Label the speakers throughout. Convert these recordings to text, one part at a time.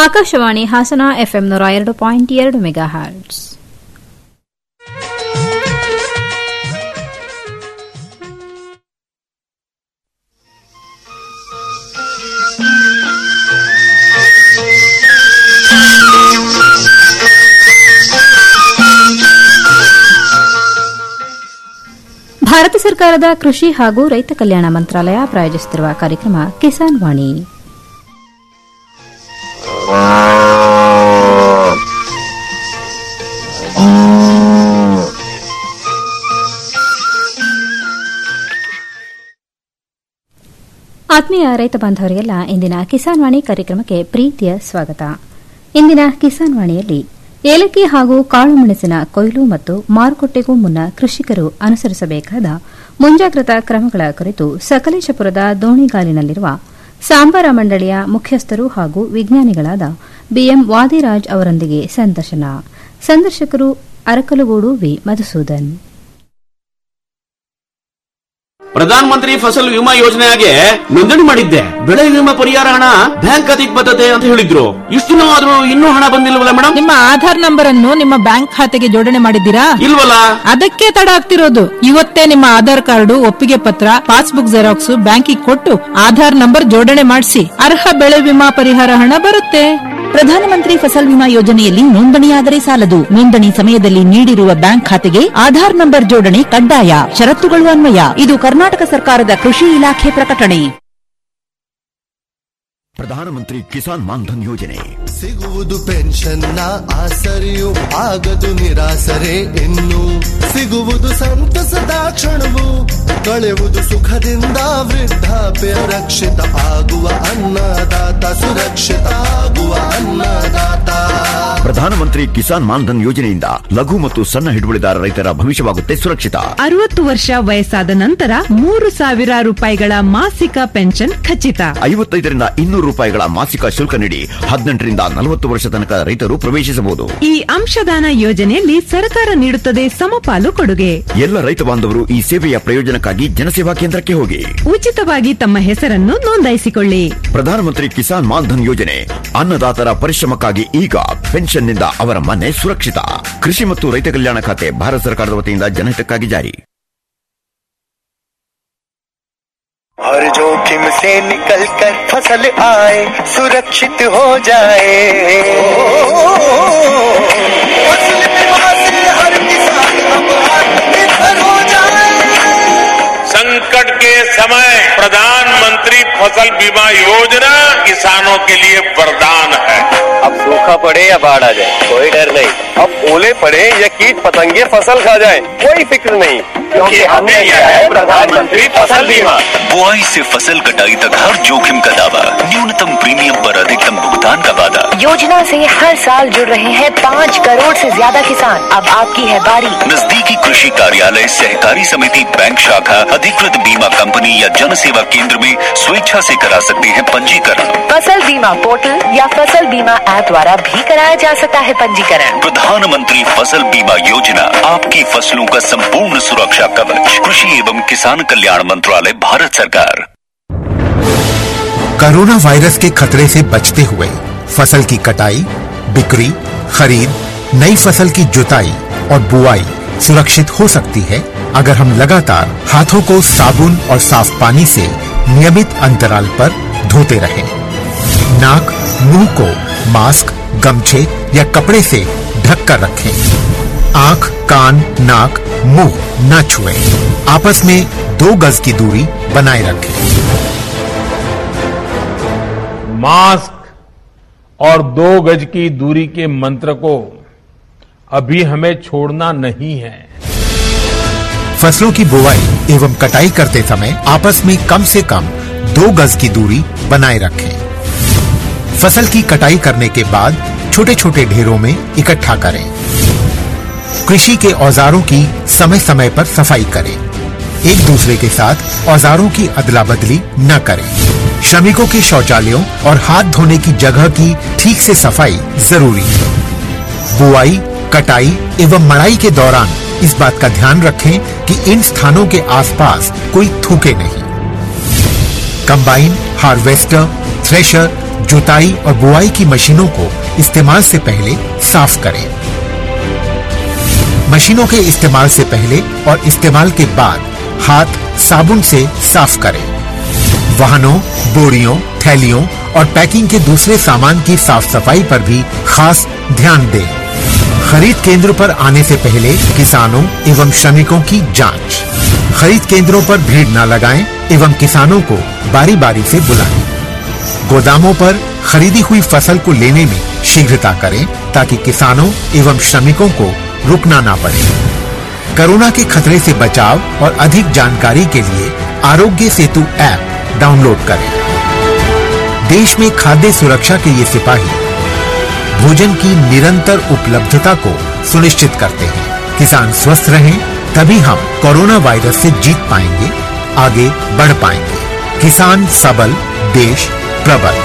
Speaker 1: Akashvani Hassan FM ನೂರ ಎರಡು point ಎರಡು ಮೆಗಾ ಹರ್ಟ್ಸ್ ಭಾರತ ಸರ್ಕಾರದ ಕೃಷಿ ಹಾಗೂ ರೈತ ಕಲ್ಯಾಣ ಮಂತ್ರಾಲಯ ಪ್ರಾಯೋಜಿಸುತ್ತಿರುವ ಕಾರ್ಯಕ್ರಮ ಕಿಸಾನ್ ವಾಣಿ ಆತ್ಮೀಯ ರೈತ ಬಾಂಧವರಿಗೆಲ್ಲ ಇಂದಿನ ಕಿಸಾನ್ ವಾಣಿ ಕಾರ್ಯಕ್ರಮಕ್ಕೆ ಪ್ರೀತಿಯ ಸ್ವಾಗತ ಇಂದಿನ ಕಿಸಾನ್ ವಾಣಿಯಲ್ಲಿ ಏಲಕ್ಕಿ ಹಾಗೂ ಕಾಳುಮೆಣಸಿನ ಕೊಯ್ಲು ಮತ್ತು ಮಾರುಕಟ್ಟೆಗೂ ಮುನ್ನ ಕೃಷಿಕರು ಅನುಸರಿಸಬೇಕಾದ ಮುಂಜಾಗ್ರತಾ ಕ್ರಮಗಳ ಕುರಿತು ಸಕಲೇಶಪುರದ ದೋಣಿಗಾಲಿನಲ್ಲಿರುವ ಸಾಂಬಾರ ಮಂಡಳಿಯ ಮುಖ್ಯಸ್ಥರು ಹಾಗೂ ವಿಜ್ಞಾನಿಗಳಾದ ಬಿಎಂ ವಾದಿರಾಜ್ ಅವರೊಂದಿಗೆ ಸಂದರ್ಶನ ಸಂದರ್ಶಕರು ಅರಕಲಗೂಡು ವಿ ಮಧುಸೂದನ್
Speaker 2: ಪ್ರಧಾನ ಮಂತ್ರಿ ಫಸಲ್ ವಿಮಾ ಯೋಜನೆಗೆ ನೋಂದಣಿ ಮಾಡಿದ್ದೆ ಬೆಳೆ ವಿಮಾ ಪರಿಹಾರ ಹಣ ಬ್ಯಾಂಕ್ ಖಾತೆಗೆ ಬರ್ತದೆ ಅಂತ ಹೇಳಿದ್ರು ಇಷ್ಟು ದಿನ ಆದ್ರೂ ಇನ್ನೂ ಹಣ ಬಂದಿಲ್ವಲ್ಲ ಮೇಡಮ್
Speaker 3: ನಿಮ್ಮ ಆಧಾರ್ ನಂಬರ್ ಅನ್ನು ನಿಮ್ಮ ಬ್ಯಾಂಕ್ ಖಾತೆಗೆ ಜೋಡಣೆ ಮಾಡಿದ್ದೀರಾ
Speaker 2: ಇಲ್ವಲ್ಲ
Speaker 3: ಅದಕ್ಕೆ ತಡ ಆಗ್ತಿರೋದು ಇವತ್ತೇ ನಿಮ್ಮ ಆಧಾರ್ ಕಾರ್ಡು ಒಪ್ಪಿಗೆ ಪತ್ರ ಪಾಸ್ಬುಕ್ ಜೆರಾಕ್ಸ್ ಬ್ಯಾಂಕಿಗೆ ಕೊಟ್ಟು ಆಧಾರ್ ನಂಬರ್ ಜೋಡಣೆ ಮಾಡಿಸಿ ಅರ್ಹ ಬೆಳೆ ವಿಮಾ ಪರಿಹಾರ ಹಣ ಬರುತ್ತೆ
Speaker 4: ಪ್ರಧಾನಮಂತ್ರಿ ಫಸಲ್ ವಿಮಾ ಯೋಜನೆಯಲ್ಲಿ ನೋಂದಣಿಯಾದರೆ ಸಾಲದು ನೋಂದಣಿ ಸಮಯದಲ್ಲಿ ನೀಡಿರುವ ಬ್ಯಾಂಕ್ ಖಾತೆಗೆ ಆಧಾರ್ ನಂಬರ್ ಜೋಡಣೆ ಕಡ್ಡಾಯ ಷರತ್ತುಗಳು ಅನ್ವಯ ಇದು ಕರ್ನಾಟಕ ಸರ್ಕಾರದ ಕೃಷಿ ಇಲಾಖೆ ಪ್ರಕಟಣೆ
Speaker 5: ಪ್ರಧಾನಮಂತ್ರಿ ಕಿಸಾನ್ ಮಾನ್ಧನ್ ಯೋಜನೆ
Speaker 6: ಸಿಗುವುದು ಪೆನ್ಷನ್ನ ಆಸರೆಯು ಆಗದು ನಿರಾಸರೆ ಇನ್ನು ಸಿಗುವುದು ಸಂತಸದ ಕ್ಷಣವು ಕಳೆಯುವುದು ಸುಖದಿಂದ ವೃದ್ಧಾಪ್ಯ ರಕ್ಷಿತ ಆಗುವ ಅನ್ನದಾತ ಸುರಕ್ಷಿತ ಆಗುವ ಅನ್ನದಾತ
Speaker 5: ಪ್ರಧಾನಮಂತ್ರಿ ಕಿಸಾನ್ ಮಾನ್ಧನ್ ಯೋಜನೆಯಿಂದ ಲಘು ಮತ್ತು ಸಣ್ಣ ಹಿಡುವಳಿದಾರ ರೈತರ ಭವಿಷ್ಯವಾಗುತ್ತೆ ಸುರಕ್ಷಿತ
Speaker 7: ಅರವತ್ತು ವರ್ಷ ವಯಸ್ಸಾದ ನಂತರ ಮೂರು ಸಾವಿರ ರೂಪಾಯಿಗಳ ಮಾಸಿಕ ಪೆನ್ಷನ್ ಖಚಿತ
Speaker 5: ಐವತ್ತೈದರಿಂದ ಇನ್ನೂರು ರೂಪಾಯಿಗಳ ಮಾಸಿಕ ಶುಲ್ಕ ನೀಡಿ ಹದಿನೆಂಟರಿಂದ ನಲವತ್ತು ವರ್ಷ ತನಕ ರೈತರು ಪ್ರವೇಶಿಸಬಹುದು
Speaker 7: ಈ ಅಂಶದಾನ ಯೋಜನೆಯಲ್ಲಿ ಸರ್ಕಾರ ನೀಡುತ್ತದೆ ಸಮಪಾಲು ಕೊಡುಗೆ
Speaker 5: ಎಲ್ಲ ರೈತ ಬಾಂಧವರು ಈ ಸೇವೆಯ ಪ್ರಯೋಜನಕ್ಕಾಗಿ ಜನಸೇವಾ ಕೇಂದ್ರಕ್ಕೆ ಹೋಗಿ
Speaker 7: ಉಚಿತವಾಗಿ ತಮ್ಮ ಹೆಸರನ್ನು ನೋಂದಾಯಿಸಿಕೊಳ್ಳಿ
Speaker 5: ಪ್ರಧಾನಮಂತ್ರಿ ಕಿಸಾನ್ ಮಾನ್ಧನ್ ಯೋಜನೆ ಅನ್ನದಾತರ ಪರಿಶ್ರಮಕ್ಕಾಗಿ ಈಗ ಪೆನ್ಷನ್ನಿಂದ ಅವರ ಮನೆ ಸುರಕ್ಷಿತ ಕೃಷಿ ಮತ್ತು ರೈತ ಕಲ್ಯಾಣ ಖಾತೆ ಭಾರತ ಸರ್ಕಾರದ ವತಿಯಿಂದ ಜನಹಿತಕ್ಕಾಗಿ ಜಾರಿ
Speaker 8: हर जोखिम से निकल कर फसल आए सुरक्षित हो जाए फसल बीमा से हर किसान अब आत्मनिर्भर हो जाए
Speaker 9: संकट के समय प्रधानमंत्री फसल बीमा योजना किसानों के लिए वरदान है
Speaker 10: अब सूखा पड़े या बाढ़ आ जाए कोई डर नहीं अब ओले पड़े या कीट पतंगे फसल खा जाए कोई फिक्र नहीं क्योंकि हमने लिया है प्रधानमंत्री फसल बीमा
Speaker 11: बुआई से फसल कटाई तक हर जोखिम का दावा न्यूनतम प्रीमियम पर अधिकतम भुगतान का वादा
Speaker 12: योजना से हर साल जुड़ रहे हैं पाँच करोड़ से ज्यादा किसान अब आपकी है बारी
Speaker 11: नजदीकी कृषि कार्यालय सहकारी समिति बैंक शाखा अधिकृत बीमा कंपनी या जन सेवा केंद्र में स्वेच्छा से करा सकते हैं पंजीकरण
Speaker 12: फसल बीमा पोर्टल या फसल बीमा ऐप द्वारा भी कराया जा सकता है पंजीकरण
Speaker 11: प्रधानमंत्री फसल बीमा योजना आपकी फसलों का संपूर्ण सुरक्षा कवच कृषि एवं किसान कल्याण मंत्रालय भारत सरकार
Speaker 13: कोरोना वायरस के खतरे से बचते हुए फसल की कटाई बिक्री खरीद नई फसल की जुताई और बुआई सुरक्षित हो सकती है अगर हम लगातार हाथों को साबुन और साफ पानी से नियमित अंतराल पर धोते रहें। नाक मुंह को मास्क गमछे या कपड़े से ढक कर रखें आंख कान नाक मुंह न छुएं। आपस में दो गज की दूरी बनाए रखें
Speaker 9: मास्क और दो गज की दूरी के मंत्र को अभी हमें छोड़ना नहीं है
Speaker 13: फसलों की बुवाई एवं कटाई करते समय आपस में कम से कम दो गज की दूरी बनाए रखें फसल की कटाई करने के बाद छोटे छोटे ढेरों में इकट्ठा करें कृषि के औजारों की समय समय पर सफाई करें एक दूसरे के साथ औजारों की अदला बदली न करें श्रमिकों के शौचालयों और हाथ धोने की जगह की ठीक से सफाई जरूरी है बुआई कटाई एवं मड़ाई के दौरान इस बात का ध्यान रखें कि इन स्थानों के आसपास कोई थूके नहीं कंबाइन हार्वेस्टर थ्रेशर जुताई और बुआई की मशीनों को इस्तेमाल से पहले साफ करें मशीनों के इस्तेमाल से पहले और इस्तेमाल के बाद हाथ साबुन से साफ करें वाहनों बोरियों थैलियों और पैकिंग के दूसरे सामान की साफ सफाई पर भी खास ध्यान दें खरीद केंद्र पर आने से पहले किसानों एवं श्रमिकों की जांच खरीद केंद्रों पर भीड़ न लगाएं एवं किसानों को बारी बारी से बुलाएं गोदामों पर खरीदी हुई फसल को लेने में शीघ्रता करें ताकि किसानों एवं श्रमिकों को रुकना ना पड़े कोरोना के खतरे से बचाव और अधिक जानकारी के लिए आरोग्य सेतु ऐप डाउनलोड करें देश में खाद्य सुरक्षा के ये सिपाही भोजन की निरंतर उपलब्धता को सुनिश्चित करते हैं किसान स्वस्थ रहें तभी हम कोरोना वायरस से जीत पाएंगे आगे बढ़ पाएंगे किसान सबल देश प्रबल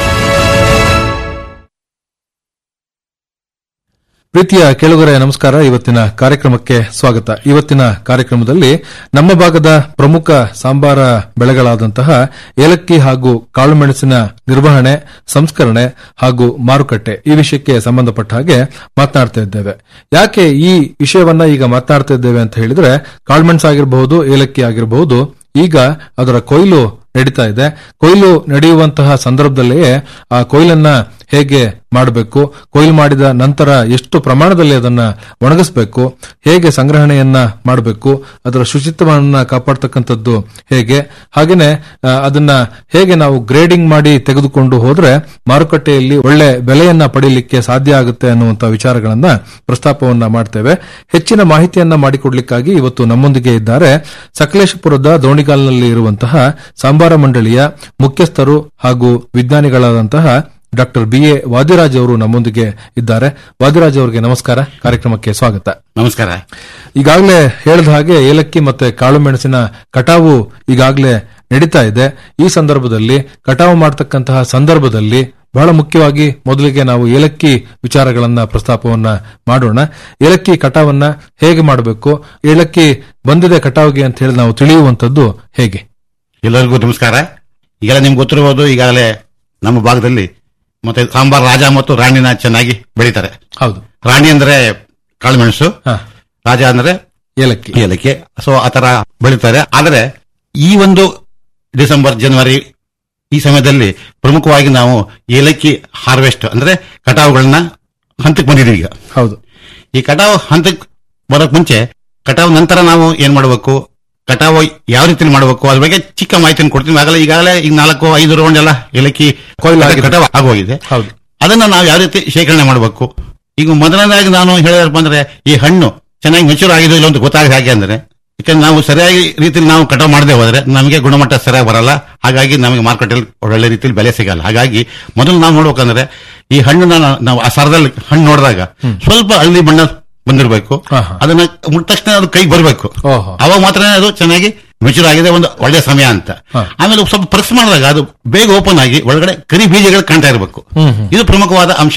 Speaker 14: ಪ್ರೀತಿಯ ಕೇಳುಗರೆ ನಮಸ್ಕಾರ ಇವತ್ತಿನ ಕಾರ್ಯಕ್ರಮಕ್ಕೆ ಸ್ವಾಗತ ಇವತ್ತಿನ ಕಾರ್ಯಕ್ರಮದಲ್ಲಿ ನಮ್ಮ ಭಾಗದ ಪ್ರಮುಖ ಸಾಂಬಾರ ಬೆಳೆಗಳಾದಂತಹ ಏಲಕ್ಕಿ ಹಾಗೂ ಕಾಳುಮೆಣಸಿನ ನಿರ್ವಹಣೆ ಸಂಸ್ಕರಣೆ ಹಾಗೂ ಮಾರುಕಟ್ಟೆ ಈ ವಿಷಯಕ್ಕೆ ಸಂಬಂಧಪಟ್ಟ ಹಾಗೆ ಮಾತನಾಡ್ತಾ ಇದ್ದೇವೆ ಯಾಕೆ ಈ ವಿಷಯವನ್ನ ಈಗ ಮಾತನಾಡ್ತಾ ಇದ್ದೇವೆ ಅಂತ ಹೇಳಿದ್ರೆ ಕಾಳುಮೆಣಸು ಆಗಿರಬಹುದು ಏಲಕ್ಕಿ ಆಗಿರಬಹುದು ಈಗ ಅದರ ಕೊಯ್ಲು ನಡೀತಾ ಇದೆ ಕೊಯ್ಲು ನಡೆಯುವಂತಹ ಸಂದರ್ಭದಲ್ಲಿಯೇ ಆ ಕೊಯ್ಲನ್ನ ಹೇಗೆ ಮಾಡಬೇಕು ಕೊಯ್ಲು ಮಾಡಿದ ನಂತರ ಎಷ್ಟು ಪ್ರಮಾಣದಲ್ಲಿ ಅದನ್ನ ಒಣಗಿಸಬೇಕು ಹೇಗೆ ಸಂಗ್ರಹಣೆಯನ್ನ ಮಾಡಬೇಕು ಅದರ ಶುಚಿತ್ವವನ್ನ ಕಾಪಾಡ್ತಕ್ಕಂಥದ್ದು ಹೇಗೆ ಹಾಗೇನೆ ಆ, ಅದನ್ನ ಹೇಗೆ ನಾವು ಗ್ರೇಡಿಂಗ್ ಮಾಡಿ ತೆಗೆದುಕೊಂಡು ಹೋದ್ರೆ ಮಾರುಕಟ್ಟೆಯಲ್ಲಿ ಒಳ್ಳೆ ಬೆಲೆಯನ್ನ ಪಡೆಯಲಿಕ್ಕೆ ಸಾಧ್ಯ ಆಗುತ್ತೆ ಅನ್ನುವಂತಹ ವಿಚಾರಗಳನ್ನ ಪ್ರಸ್ತಾಪವನ್ನ ಮಾಡ್ತೇವೆ ಹೆಚ್ಚಿನ ಮಾಹಿತಿಯನ್ನ ಮಾಡಿಕೊಡ್ಲಿಕ್ಕಾಗಿ ಇವತ್ತು ನಮ್ಮೊಂದಿಗೆ ಇದ್ದಾರೆ ಸಕಲೇಶಪುರದ ದೋಣಿಗಾಲ್ನಲ್ಲಿ ಇರುವಂತಹ ಸಾಂಬಾರ ಮಂಡಳಿಯ ಮುಖ್ಯಸ್ಥರು ಹಾಗೂ ವಿಜ್ಞಾನಿಗಳಾದಂತಹ ಡಾಕ್ಟರ್ ಬಿ ಎ ವಾದಿರಾಜ್ ಅವರು ನಮ್ಮೊಂದಿಗೆ ಇದ್ದಾರೆ ವಾದಿರಾಜ್ ಅವರಿಗೆ ನಮಸ್ಕಾರ ಕಾರ್ಯಕ್ರಮಕ್ಕೆ ಸ್ವಾಗತ
Speaker 15: ನಮಸ್ಕಾರ
Speaker 14: ಈಗಾಗಲೇ ಹೇಳಿದ ಹಾಗೆ ಏಲಕ್ಕಿ ಮತ್ತೆ ಕಾಳು ಮೆಣಸಿನ ಕಟಾವು ಈಗಾಗಲೇ ನಡೀತಾ ಇದೆ ಈ ಸಂದರ್ಭದಲ್ಲಿ ಕಟಾವು ಮಾಡತಕ್ಕಂತಹ ಸಂದರ್ಭದಲ್ಲಿ ಬಹಳ ಮುಖ್ಯವಾಗಿ ಮೊದಲಿಗೆ ನಾವು ಏಲಕ್ಕಿ ವಿಚಾರಗಳನ್ನ ಪ್ರಸ್ತಾಪವನ್ನ ಮಾಡೋಣ ಏಲಕ್ಕಿ ಕಟಾವನ್ನ ಹೇಗೆ ಮಾಡಬೇಕು ಏಲಕ್ಕಿ ಬಂದಿದೆ ಕಟಾವಿಗೆ ಅಂತ ಹೇಳಿ ನಾವು ತಿಳಿಯುವಂತದ್ದು ಹೇಗೆ
Speaker 15: ಎಲ್ಲರಿಗೂ ನಮಸ್ಕಾರ ಈಗಲೇ ನಿಮ್ಗೆ ಗೊತ್ತಿರಬಹುದು ಈಗಾಗಲೇ ನಮ್ಮ ಭಾಗದಲ್ಲಿ ಮತ್ತೆ ಸಾಂಬಾರ್ ರಾಜ ಮತ್ತು ರಾಣಿನ ಚೆನ್ನಾಗಿ ಬೆಳೀತಾರೆ
Speaker 14: ಹೌದು
Speaker 15: ರಾಣಿ ಅಂದ್ರೆ ಕಾಳುಮೆಣಸು ರಾಜ ಅಂದ್ರೆ
Speaker 14: ಏಲಕ್ಕಿ
Speaker 15: ಏಲಕ್ಕಿ ಸೊ ಆತರ ಬೆಳೀತಾರೆ ಆದರೆ ಈ ಒಂದು ಡಿಸೆಂಬರ್ ಜನವರಿ ಈ ಸಮಯದಲ್ಲಿ ಪ್ರಮುಖವಾಗಿ ನಾವು ಏಲಕ್ಕಿ ಹಾರ್ವೆಸ್ಟ್ ಅಂದ್ರೆ ಕಟಾವುಗಳನ್ನ ಹಂತಕ್ಕೆ ಬಂದಿದ್ದೀವಿ ಈಗ
Speaker 14: ಹೌದು
Speaker 15: ಈ ಕಟಾವು ಹಂತಕ್ಕೆ ಬರೋಕ್ ಮುಂಚೆ ಕಟಾವು ನಂತರ ನಾವು ಏನ್ ಮಾಡಬೇಕು ಕಟಾವು ಯಾವ ರೀತಿ ಮಾಡಬೇಕು ಅದ್ರ ಬಗ್ಗೆ ಚಿಕ್ಕ ಮಾಹಿತಿಯನ್ನು ಕೊಡ್ತೀನಿ ಆಗಲೇ ಈಗಾಗಲೇ ಈಗ ನಾಲ್ಕು ಐದು ರೌಂಡ್ ಎಲ್ಲ ಏಲಕ್ಕಿ
Speaker 14: ಕೊಯ್ಲು ಆಗಿದೆ.
Speaker 15: ಕಟಾವು ಆಗೋಗಿದೆ
Speaker 14: ಹೌದು
Speaker 15: ಅದನ್ನ ನಾವು ಯಾವ ರೀತಿ ಶೇಖರಣೆ ಮಾಡಬೇಕು ಈಗ ಮೊದಲನೇದಾಗಿ ನಾನು ಹೇಳಿದ್ರಪ್ಪ ಅಂದ್ರೆ ಈ ಹಣ್ಣು ಚೆನ್ನಾಗಿ ಮೆಚೂರ್ ಆಗಿದೆ ಇಲ್ಲ ಅಂತ ಗೊತ್ತಾಗ ಹಾಗೆ ಅಂದ್ರೆ ಯಾಕಂದ್ರೆ ನಾವು ಸರಿಯಾಗಿ ರೀತಿಯಲ್ಲಿ ನಾವು ಕಟಾವು ಮಾಡದೆ ಹೋದ್ರೆ ನಮಗೆ ಗುಣಮಟ್ಟ ಸರಿಯಾಗಿ ಬರಲ್ಲ ಹಾಗಾಗಿ ನಮಗೆ ಮಾರ್ಕೆಟಲ್ಲಿ ಒಳ್ಳೆ ರೀತಿಯಲ್ಲಿ ಬೆಲೆ ಸಿಗಲ್ಲ ಹಾಗಾಗಿ ಮೊದಲು ನಾವು ನೋಡ್ಬೇಕಂದ್ರೆ ಈ ಹಣ್ಣನ್ನ ನಾವು- ನಾವು ಆ ಸರದಲ್ಲಿ ಹಣ್ಣು ನೋಡಿದಾಗ ಸ್ವಲ್ಪ ಹಳದಿ ಬಣ್ಣ ಬಂದಿರಬೇಕು ಅದನ್ನ ಮುಟ್ಟ ತಕ್ಷಣ ಅದು ಕೈ ಬರಬೇಕು
Speaker 14: ಓಹೋ
Speaker 15: ಅವಾಗ ಮಾತ್ರ ಅದು ಚೆನ್ನಾಗಿ ಮೆಚೂರ್ ಆಗಿದೆ ಒಂದು ಒಳ್ಳೆ ಸಮಯ ಅಂತ ಆಮೇಲೆ ಸ್ವಲ್ಪ ಪ್ರೆಸ್ ಮಾಡಿದಾಗ ಅದು ಬೇಗ ಓಪನ್ ಆಗಿ ಒಳಗಡೆ ಕರಿ ಬೀಜಗಳು ಕಾಣ್ತಾ ಇರಬೇಕು
Speaker 14: ಹ್ಮ್ ಹ್ಮ್.
Speaker 15: ಇದು ಪ್ರಮುಖವಾದ ಅಂಶ